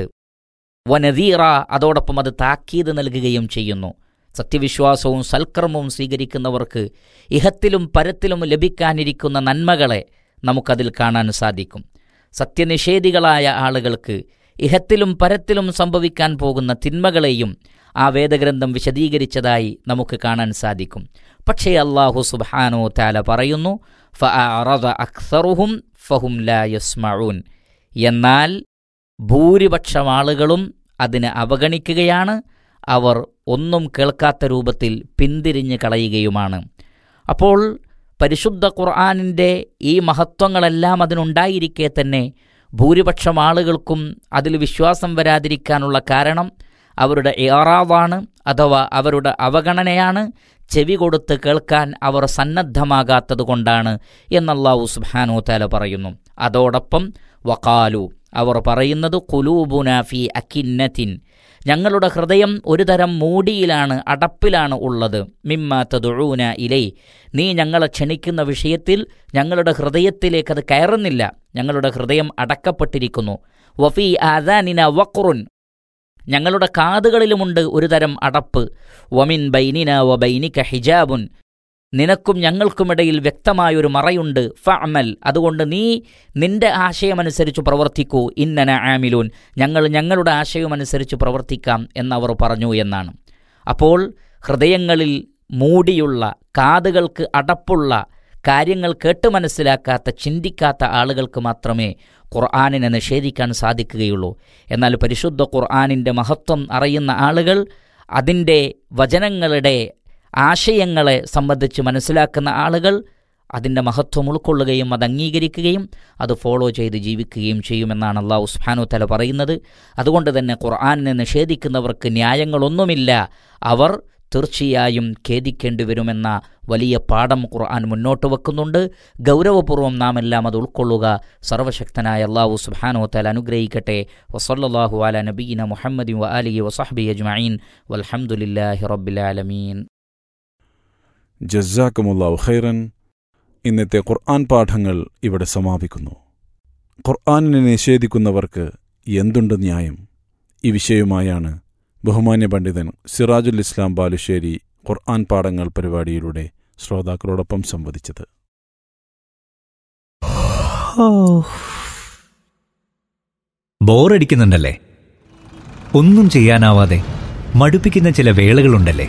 വനദീറ അതോടൊപ്പം അത് താക്കീത് നൽകുകയും ചെയ്യുന്നു സത്യവിശ്വാസവും സൽക്കർമ്മവും സ്വീകരിക്കുന്നവർക്ക് ഇഹത്തിലും പരത്തിലും ലഭിക്കാനിരിക്കുന്ന നന്മകളെ നമുക്കതിൽ കാണാൻ സാധിക്കും സത്യനിഷേധികളായ ആളുകൾക്ക് ഇഹത്തിലും പരത്തിലും സംഭവിക്കാൻ പോകുന്ന തിന്മകളെയും ആ വേദഗ്രന്ഥം വിശദീകരിച്ചതായി നമുക്ക് കാണാൻ സാധിക്കും പക്ഷേ അള്ളാഹു സുബാനോ താല പറയുന്നു ഫഅറദ അക്സറുഹും ഫഹും ലാ യസ്മഊൻ എന്നാൽ ഭൂരിപക്ഷം ആളുകളും അതിനെ അവഗണിക്കുകയാണ് അവർ ഒന്നും കേൾക്കാത്ത രൂപത്തിൽ പിന്തിരിഞ്ഞ് കളയുകയുമാണ് അപ്പോൾ പരിശുദ്ധ ഖുർആാനിൻ്റെ ഈ മഹത്വങ്ങളെല്ലാം അതിനുണ്ടായിരിക്കെ തന്നെ ഭൂരിപക്ഷം ആളുകൾക്കും അതിൽ വിശ്വാസം വരാതിരിക്കാനുള്ള കാരണം അവരുടെ ഏറാവാണ് അഥവാ അവരുടെ അവഗണനയാണ് ചെവി കൊടുത്ത് കേൾക്കാൻ അവർ സന്നദ്ധമാകാത്തത് കൊണ്ടാണ് എന്നല്ലാഹു സുബ്ഹാനു താല പറയുന്നു അതോടൊപ്പം വക്കാലു അവർ പറയുന്നത് കുലൂബുന ഫി അക്കിന്നത്തിൻ ഞങ്ങളുടെ ഹൃദയം ഒരു തരം മൂടിയിലാണ് അടപ്പിലാണ് ഉള്ളത് മിമ്മ തതുഴൂന ഇലൈ നീ ഞങ്ങളെ ക്ഷണിക്കുന്ന വിഷയത്തിൽ ഞങ്ങളുടെ ഹൃദയത്തിലേക്ക് അത് കയറുന്നില്ല ഞങ്ങളുടെ ഹൃദയം അടക്കപ്പെട്ടിരിക്കുന്നു വഫി ആദാനിന വഖറുൻ ഞങ്ങളുടെ കാതുകളിലുമുണ്ട് ഒരു തരം അടപ്പ് വമിൻ ബൈനിന വ ബൈനിക ഹിജാബുൻ നിനക്കും ഞങ്ങൾക്കുമിടയിൽ വ്യക്തമായൊരു മറയുണ്ട് ഫഅമൽ അതുകൊണ്ട് നീ നിന്റെ ആശയമനുസരിച്ച് പ്രവർത്തിക്കൂ ഇന്നന ആമിലൂൻ ഞങ്ങൾ ഞങ്ങളുടെ ആശയമനുസരിച്ച് പ്രവർത്തിക്കാം എന്നവർ പറഞ്ഞു എന്നാണ് അപ്പോൾ ഹൃദയങ്ങളിൽ മൂടിയുള്ള കാതുകൾക്ക് അടപ്പുള്ള കാര്യങ്ങൾ കേട്ട് മനസ്സിലാക്കാത്ത ചിന്തിക്കാത്ത ആളുകൾക്ക് മാത്രമേ ഖുർആാനിനെ നിഷേധിക്കാൻ സാധിക്കുകയുള്ളൂ എന്നാൽ പരിശുദ്ധ ഖുർആാനിൻ്റെ മഹത്വം അറിയുന്ന ആളുകൾ അതിൻ്റെ വചനങ്ങളുടെ ആശയങ്ങളെ സംബന്ധിച്ച് മനസ്സിലാക്കുന്ന ആളുകൾ അതിൻ്റെ മഹത്വം ഉൾക്കൊള്ളുകയും അത് അംഗീകരിക്കുകയും അത് ഫോളോ ചെയ്ത് ജീവിക്കുകയും ചെയ്യുമെന്നാണ് അള്ളാഹു സുബ്ഹാനഹു തല പറയുന്നത് അതുകൊണ്ട് തന്നെ ഖുർആാനിനെ നിഷേധിക്കുന്നവർക്ക് ന്യായങ്ങളൊന്നുമില്ല അവർ തീർച്ചയായും ഖേദിക്കേണ്ടി വരുമെന്ന വലിയ പാഠം ഖുർആൻ മുന്നോട്ട് വെക്കുന്നുണ്ട് ഗൗരവപൂർവ്വം നാം എല്ലാം അത് ഉൾക്കൊള്ളുക സർവശക്തനായ അള്ളാഹു സുബ്ഹാനഹു തല അനുഗ്രഹിക്കട്ടെ വസല്ലല്ലാഹു അല നബീന മുഹമ്മദി വ അലിഹി വസഹബി അജ്മഈൻ വൽഹംദുലില്ലാഹി റബ്ബിൽ ആലമീൻ ജസാക്കുമുല്ലാഹു ഖൈറൻ ഇന്നത്തെ ഖുർആൻ പാഠങ്ങൾ ഇവിടെ സമാപിക്കുന്നു ഖുർആനിനെ നിഷേധിക്കുന്നവർക്ക് എന്തുണ്ട് ന്യായം ഈ വിഷയവുമായാണ് ബഹുമാന്യ പണ്ഡിതൻ സിറാജുൽ ഇസ്ലാം ബാലുശ്ശേരി ഖുർആൻ പാഠങ്ങൾ പരിപാടിയിലൂടെ ശ്രോതാക്കളോടൊപ്പം സംവദിച്ചത് ബോറടിക്കുന്നുണ്ടല്ലേ ഒന്നും ചെയ്യാനാവാതെ മടുപ്പിക്കുന്ന ചില വേളകളുണ്ടല്ലേ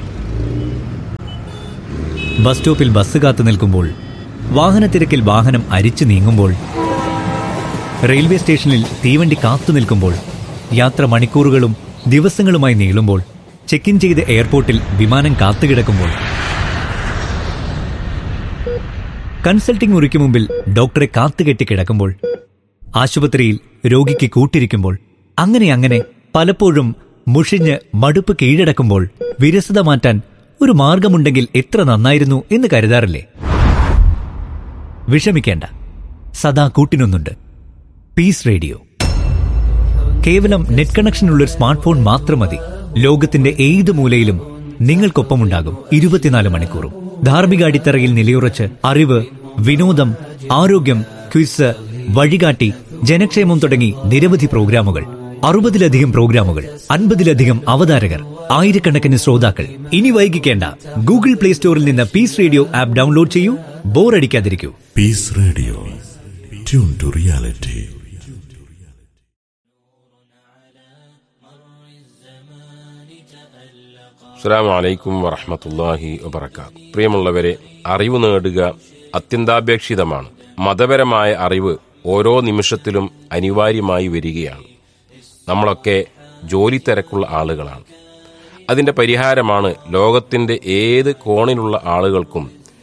ബസ് സ്റ്റോപ്പിൽ ബസ് കാത്തു നിൽക്കുമ്പോൾ വാഹനത്തിരക്കിൽ വാഹനം അരിച്ചു നീങ്ങുമ്പോൾ റെയിൽവേ സ്റ്റേഷനിൽ തീവണ്ടി കാത്തു നിൽക്കുമ്പോൾ യാത്ര മണിക്കൂറുകളും ദിവസങ്ങളുമായി നീളുമ്പോൾ ചെക്ക് ഇൻ ചെയ്ത് എയർപോർട്ടിൽ വിമാനം കാത്തുകിടക്കുമ്പോൾ കൺസൾട്ടിംഗ് മുറിക്ക് മുമ്പിൽ ഡോക്ടറെ കാത്തുകെട്ടി കിടക്കുമ്പോൾ ആശുപത്രിയിൽ രോഗിക്ക് കൂട്ടിരിക്കുമ്പോൾ അങ്ങനെ അങ്ങനെ പലപ്പോഴും മുഷിഞ്ഞ് മടുപ്പ് കീഴടക്കുമ്പോൾ വിരസത മാറ്റാൻ ഒരു മാർഗമുണ്ടെങ്കിൽ എത്ര നന്നായിരുന്നു എന്ന് കരുതാറില്ലേ വിഷമിക്കേണ്ട സദാ കൂട്ടിനൊന്നുണ്ട് പീസ് റേഡിയോ കേവലം നെറ്റ് കണക്ഷനുള്ള ഒരു സ്മാർട്ട് ഫോൺ മാത്രം മതി ലോകത്തിന്റെ ഏത് മൂലയിലും നിങ്ങൾക്കൊപ്പമുണ്ടാകും ഇരുപത്തിനാല് മണിക്കൂറും ധാർമ്മിക അടിത്തറയിൽ നിലയുറച്ച് അറിവ് വിനോദം ആരോഗ്യം ക്വിസ് വഴികാട്ടി ജനക്ഷേമം തുടങ്ങി നിരവധി പ്രോഗ്രാമുകൾ അറുപതിലധികം പ്രോഗ്രാമുകൾ അൻപതിലധികം അവതാരകർ ആയിരക്കണക്കിന് ശ്രോതാക്കൾ ഇനി വൈകിക്കേണ്ട ഗൂഗിൾ പ്ലേ സ്റ്റോറിൽ നിന്ന് പീസ് റേഡിയോ ആപ്പ് ഡൗൺലോഡ് ചെയ്യൂ ബോറടിക്കാതിരിക്കൂ Peace Radio. Tune to reality. അസ്സാം വലൈക്കും വറഹമത്തല്ലാഹി വബർക്കാത്ത് പ്രിയമുള്ളവരെ അറിവ് നേടുക അത്യന്താപേക്ഷിതമാണ് മതപരമായ അറിവ് ഓരോ നിമിഷത്തിലും അനിവാര്യമായി വരികയാണ് നമ്മളൊക്കെ ജോലി തിരക്കുള്ള ആളുകളാണ് അതിൻ്റെ പരിഹാരമാണ് ലോകത്തിൻ്റെ ഏത് കോണിലുള്ള ആളുകൾക്കും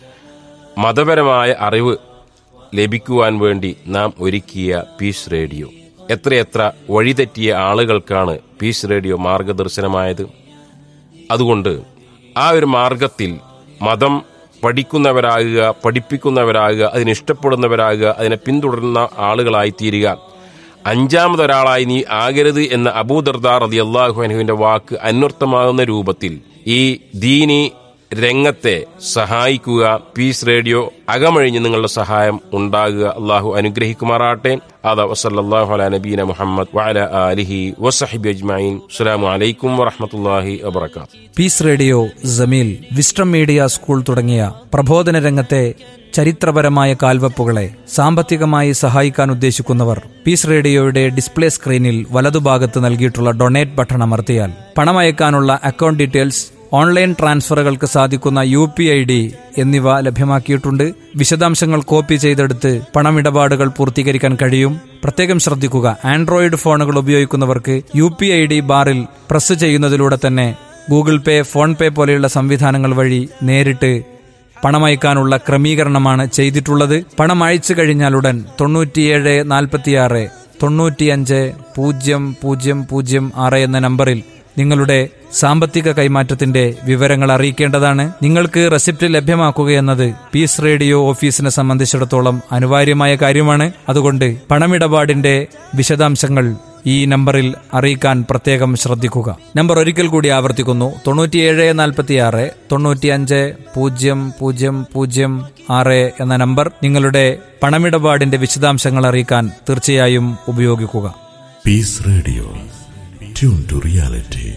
മതപരമായ അറിവ് ലഭിക്കുവാൻ വേണ്ടി നാം ഒരുക്കിയ പീസ് റേഡിയോ എത്രയെത്ര വഴിതെറ്റിയ ആളുകൾക്കാണ് പീസ് റേഡിയോ മാർഗദർശനമായത് അതുകൊണ്ട് ആ ഒരു മാർഗത്തിൽ മതം പഠിക്കുന്നവരാകുക പഠിപ്പിക്കുന്നവരാകുക അതിനെ ഇഷ്ടപ്പെടുന്നവരാകുക അതിനെ പിന്തുടരുന്ന ആളുകളായി തീരുക അഞ്ചാമതൊരാളായി നീ ആകരുത് എന്ന അബൂദർദാർ റതി അള്ളാഹു അനുവിന്റെ വാക്ക് അന്വർത്ഥമാകുന്ന രൂപത്തിൽ ഈ ദീനി രംഗത്തെ സഹായിക്കുക പീസ് റേഡിയോ അകമഴിഞ്ഞ് നിങ്ങളുടെ സഹായം ഉണ്ടാകുക അള്ളാഹു അനുഗ്രഹിക്കുമാറാട്ടെ അതാ വസല്ലാഹു അല നബീന മുഹമ്മദ് വഅല ആലിഹി വസഹിബി അജ്മഈൻ അസ്സലാമു അലൈക്കും വറഹ്മത്തുള്ളാഹി വബറകാതുഹു peace radio Jameel wisdom media school തുടങ്ങിയ പ്രബോധന രംഗത്തെ ചരിത്രപരമായ കാൽവെപ്പുകളെ സാമ്പത്തികമായി സഹായിക്കാൻ ഉദ്ദേശിക്കുന്നവർ പീസ് റേഡിയോയുടെ ഡിസ്പ്ലേ സ്ക്രീനിൽ വലതുഭാഗത്ത് നൽകിയിട്ടുള്ള ഡൊണേറ്റ് ബട്ടൺ അമർത്തിയാൽ പണമയക്കാനുള്ള അക്കൗണ്ട് ഡീറ്റെയിൽസ് ഓൺലൈൻ ട്രാൻസ്ഫറുകൾക്ക് സാധിക്കുന്ന യു പി ഐ ഡി എന്നിവ ലഭ്യമാക്കിയിട്ടുണ്ട് വിശദാംശങ്ങൾ കോപ്പി ചെയ്തെടുത്ത് പണമിടപാടുകൾ പൂർത്തീകരിക്കാൻ കഴിയും പ്രത്യേകം ശ്രദ്ധിക്കുക ആൻഡ്രോയിഡ് ഫോണുകൾ ഉപയോഗിക്കുന്നവർക്ക് യു പി ഐ ഡി ബാറിൽ പ്രസ് ചെയ്യുന്നതിലൂടെ തന്നെ ഗൂഗിൾ പേ ഫോൺ പേ പോലെയുള്ള സംവിധാനങ്ങൾ വഴി നേരിട്ട് പണമയക്കാനുള്ള ക്രമീകരണമാണ് ചെയ്തിട്ടുള്ളത് പണം അയച്ചു കഴിഞ്ഞാലുടൻ തൊണ്ണൂറ്റിയേഴ് നാൽപ്പത്തിയാറ് തൊണ്ണൂറ്റിയഞ്ച് പൂജ്യം പൂജ്യം പൂജ്യം ആറ് എന്ന നമ്പറിൽ നിങ്ങളുടെ സാമ്പത്തിക കൈമാറ്റത്തിന്റെ വിവരങ്ങൾ അറിയിക്കേണ്ടതാണ് നിങ്ങൾക്ക് റെസിപ്റ്റ് ലഭ്യമാക്കുകയെന്നത് പീസ് റേഡിയോ ഓഫീസിനെ സംബന്ധിച്ചിടത്തോളം അനിവാര്യമായ കാര്യമാണ് അതുകൊണ്ട് പണമിടപാടിന്റെ വിശദാംശങ്ങൾ ഈ നമ്പറിൽ അറിയിക്കാൻ പ്രത്യേകം ശ്രദ്ധിക്കുക നമ്പർ ഒരിക്കൽ കൂടി ആവർത്തിക്കുന്നു തൊണ്ണൂറ്റിയേഴ് നാൽപ്പത്തിയാറ് തൊണ്ണൂറ്റിയഞ്ച് പൂജ്യം പൂജ്യം പൂജ്യം ആറ് എന്ന നമ്പർ നിങ്ങളുടെ പണമിടപാടിന്റെ വിശദാംശങ്ങൾ അറിയിക്കാൻ തീർച്ചയായും ഉപയോഗിക്കുക Peace Radio. Tune to reality.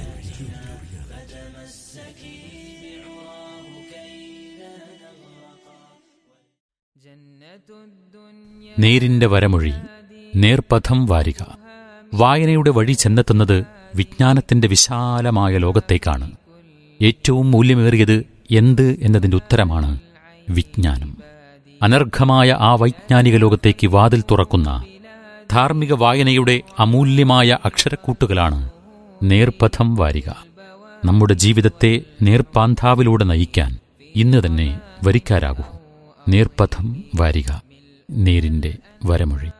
നേരിന്റെ വരമൊഴി നേർപഥം വാരിക വായനയുടെ വഴി ചെന്നെത്തുന്നത് വിജ്ഞാനത്തിന്റെ വിശാലമായ ലോകത്തേക്കാണ് ഏറ്റവും മൂല്യമേറിയത് എന്ത് എന്നതിന്റെ ഉത്തരമാണ് വിജ്ഞാനം അനർഘമായ ആ വൈജ്ഞാനിക ലോകത്തേക്ക് വാതിൽ തുറക്കുന്ന ധാർമ്മിക വായനയുടെ അമൂല്യമായ അക്ഷരക്കൂട്ടുകളാണ് നേർപഥം വാരിക നമ്മുടെ ജീവിതത്തെ നേർപ്പാന്താവിലൂടെ നയിക്കാൻ ഇന്ന് തന്നെ വരിക്കാരാകൂ നേർപഥം വാരിക നേരിന്റെ വരമൊഴി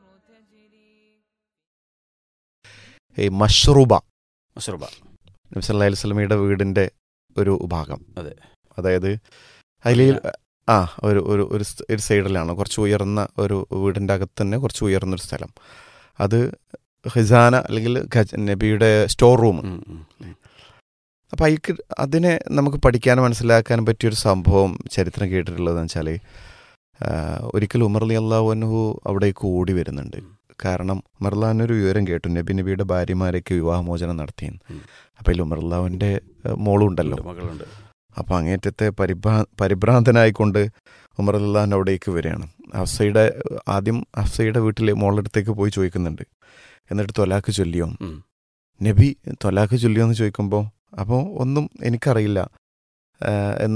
ഈ മഷ്റൂബ മഷറുബ നബി സല്ലല്ലാഹു അലൈഹി വസല്ലമയുടെ വീടിന്റെ ഒരു ഭാഗം അതെ. അതായത് അതിൽ ആ ഒരു ഒരു ഒരു സ്- ഒരു സൈഡിലാണ് കുറച്ച് ഉയർന്ന ഒരു വീടിൻ്റെ അകത്ത് തന്നെ കുറച്ച് ഉയർന്നൊരു സ്ഥലം അത് ഖിസാന അല്ലെങ്കിൽ ഖജ- നബിയുടെ സ്റ്റോർ റൂം ഉം, ഉം, ഉം. അപ്പം അതിക്ക് അതിനെ നമുക്ക് പഠിക്കാനും മനസ്സിലാക്കാനും പറ്റിയൊരു സംഭവം ചരിത്രം കേട്ടിട്ടുള്ളതെന്ന് വെച്ചാൽ ഒരിക്കൽ ഉമർ അലി അള്ളാഹുനഹു അവിടേക്ക് ഓടി വരുന്നുണ്ട് കാരണം ഉമർ അള്ളാഹുവിനൊരു വിവരം കേട്ടു നബി നബിയുടെ ഭാര്യമാരൊക്കെ വിവാഹമോചനം നടത്തിയെന്ന് ഉം. അപ്പം അതിൽ ഉമർ അള്ളാഹുവിൻ്റെ മോളും ഉണ്ടല്ലോ ഉണ്ട്, മകളുണ്ട് അപ്പം അങ്ങേറ്റത്തെ പരിഭ്രാ പരിഭ്രാന്തനായിക്കൊണ്ട് ഉമർ അള്ളാഹിൻ്റെ അവിടേക്ക് വരികയാണ് ഹഫ്സയുടെ ആദ്യം ഹഫ്സയുടെ വീട്ടിലെ മോളുടെ അടുത്തേക്ക് പോയി ചോദിക്കുന്നുണ്ട് എന്നിട്ട് തൊലാക്ക് ചൊല്ലിയോ ഉം. നബി തൊലാക്ക് ചൊല്ലിയോ എന്ന് ചോദിക്കുമ്പോൾ അപ്പോൾ ഒന്നും എനിക്കറിയില്ല ആ, എന്ന്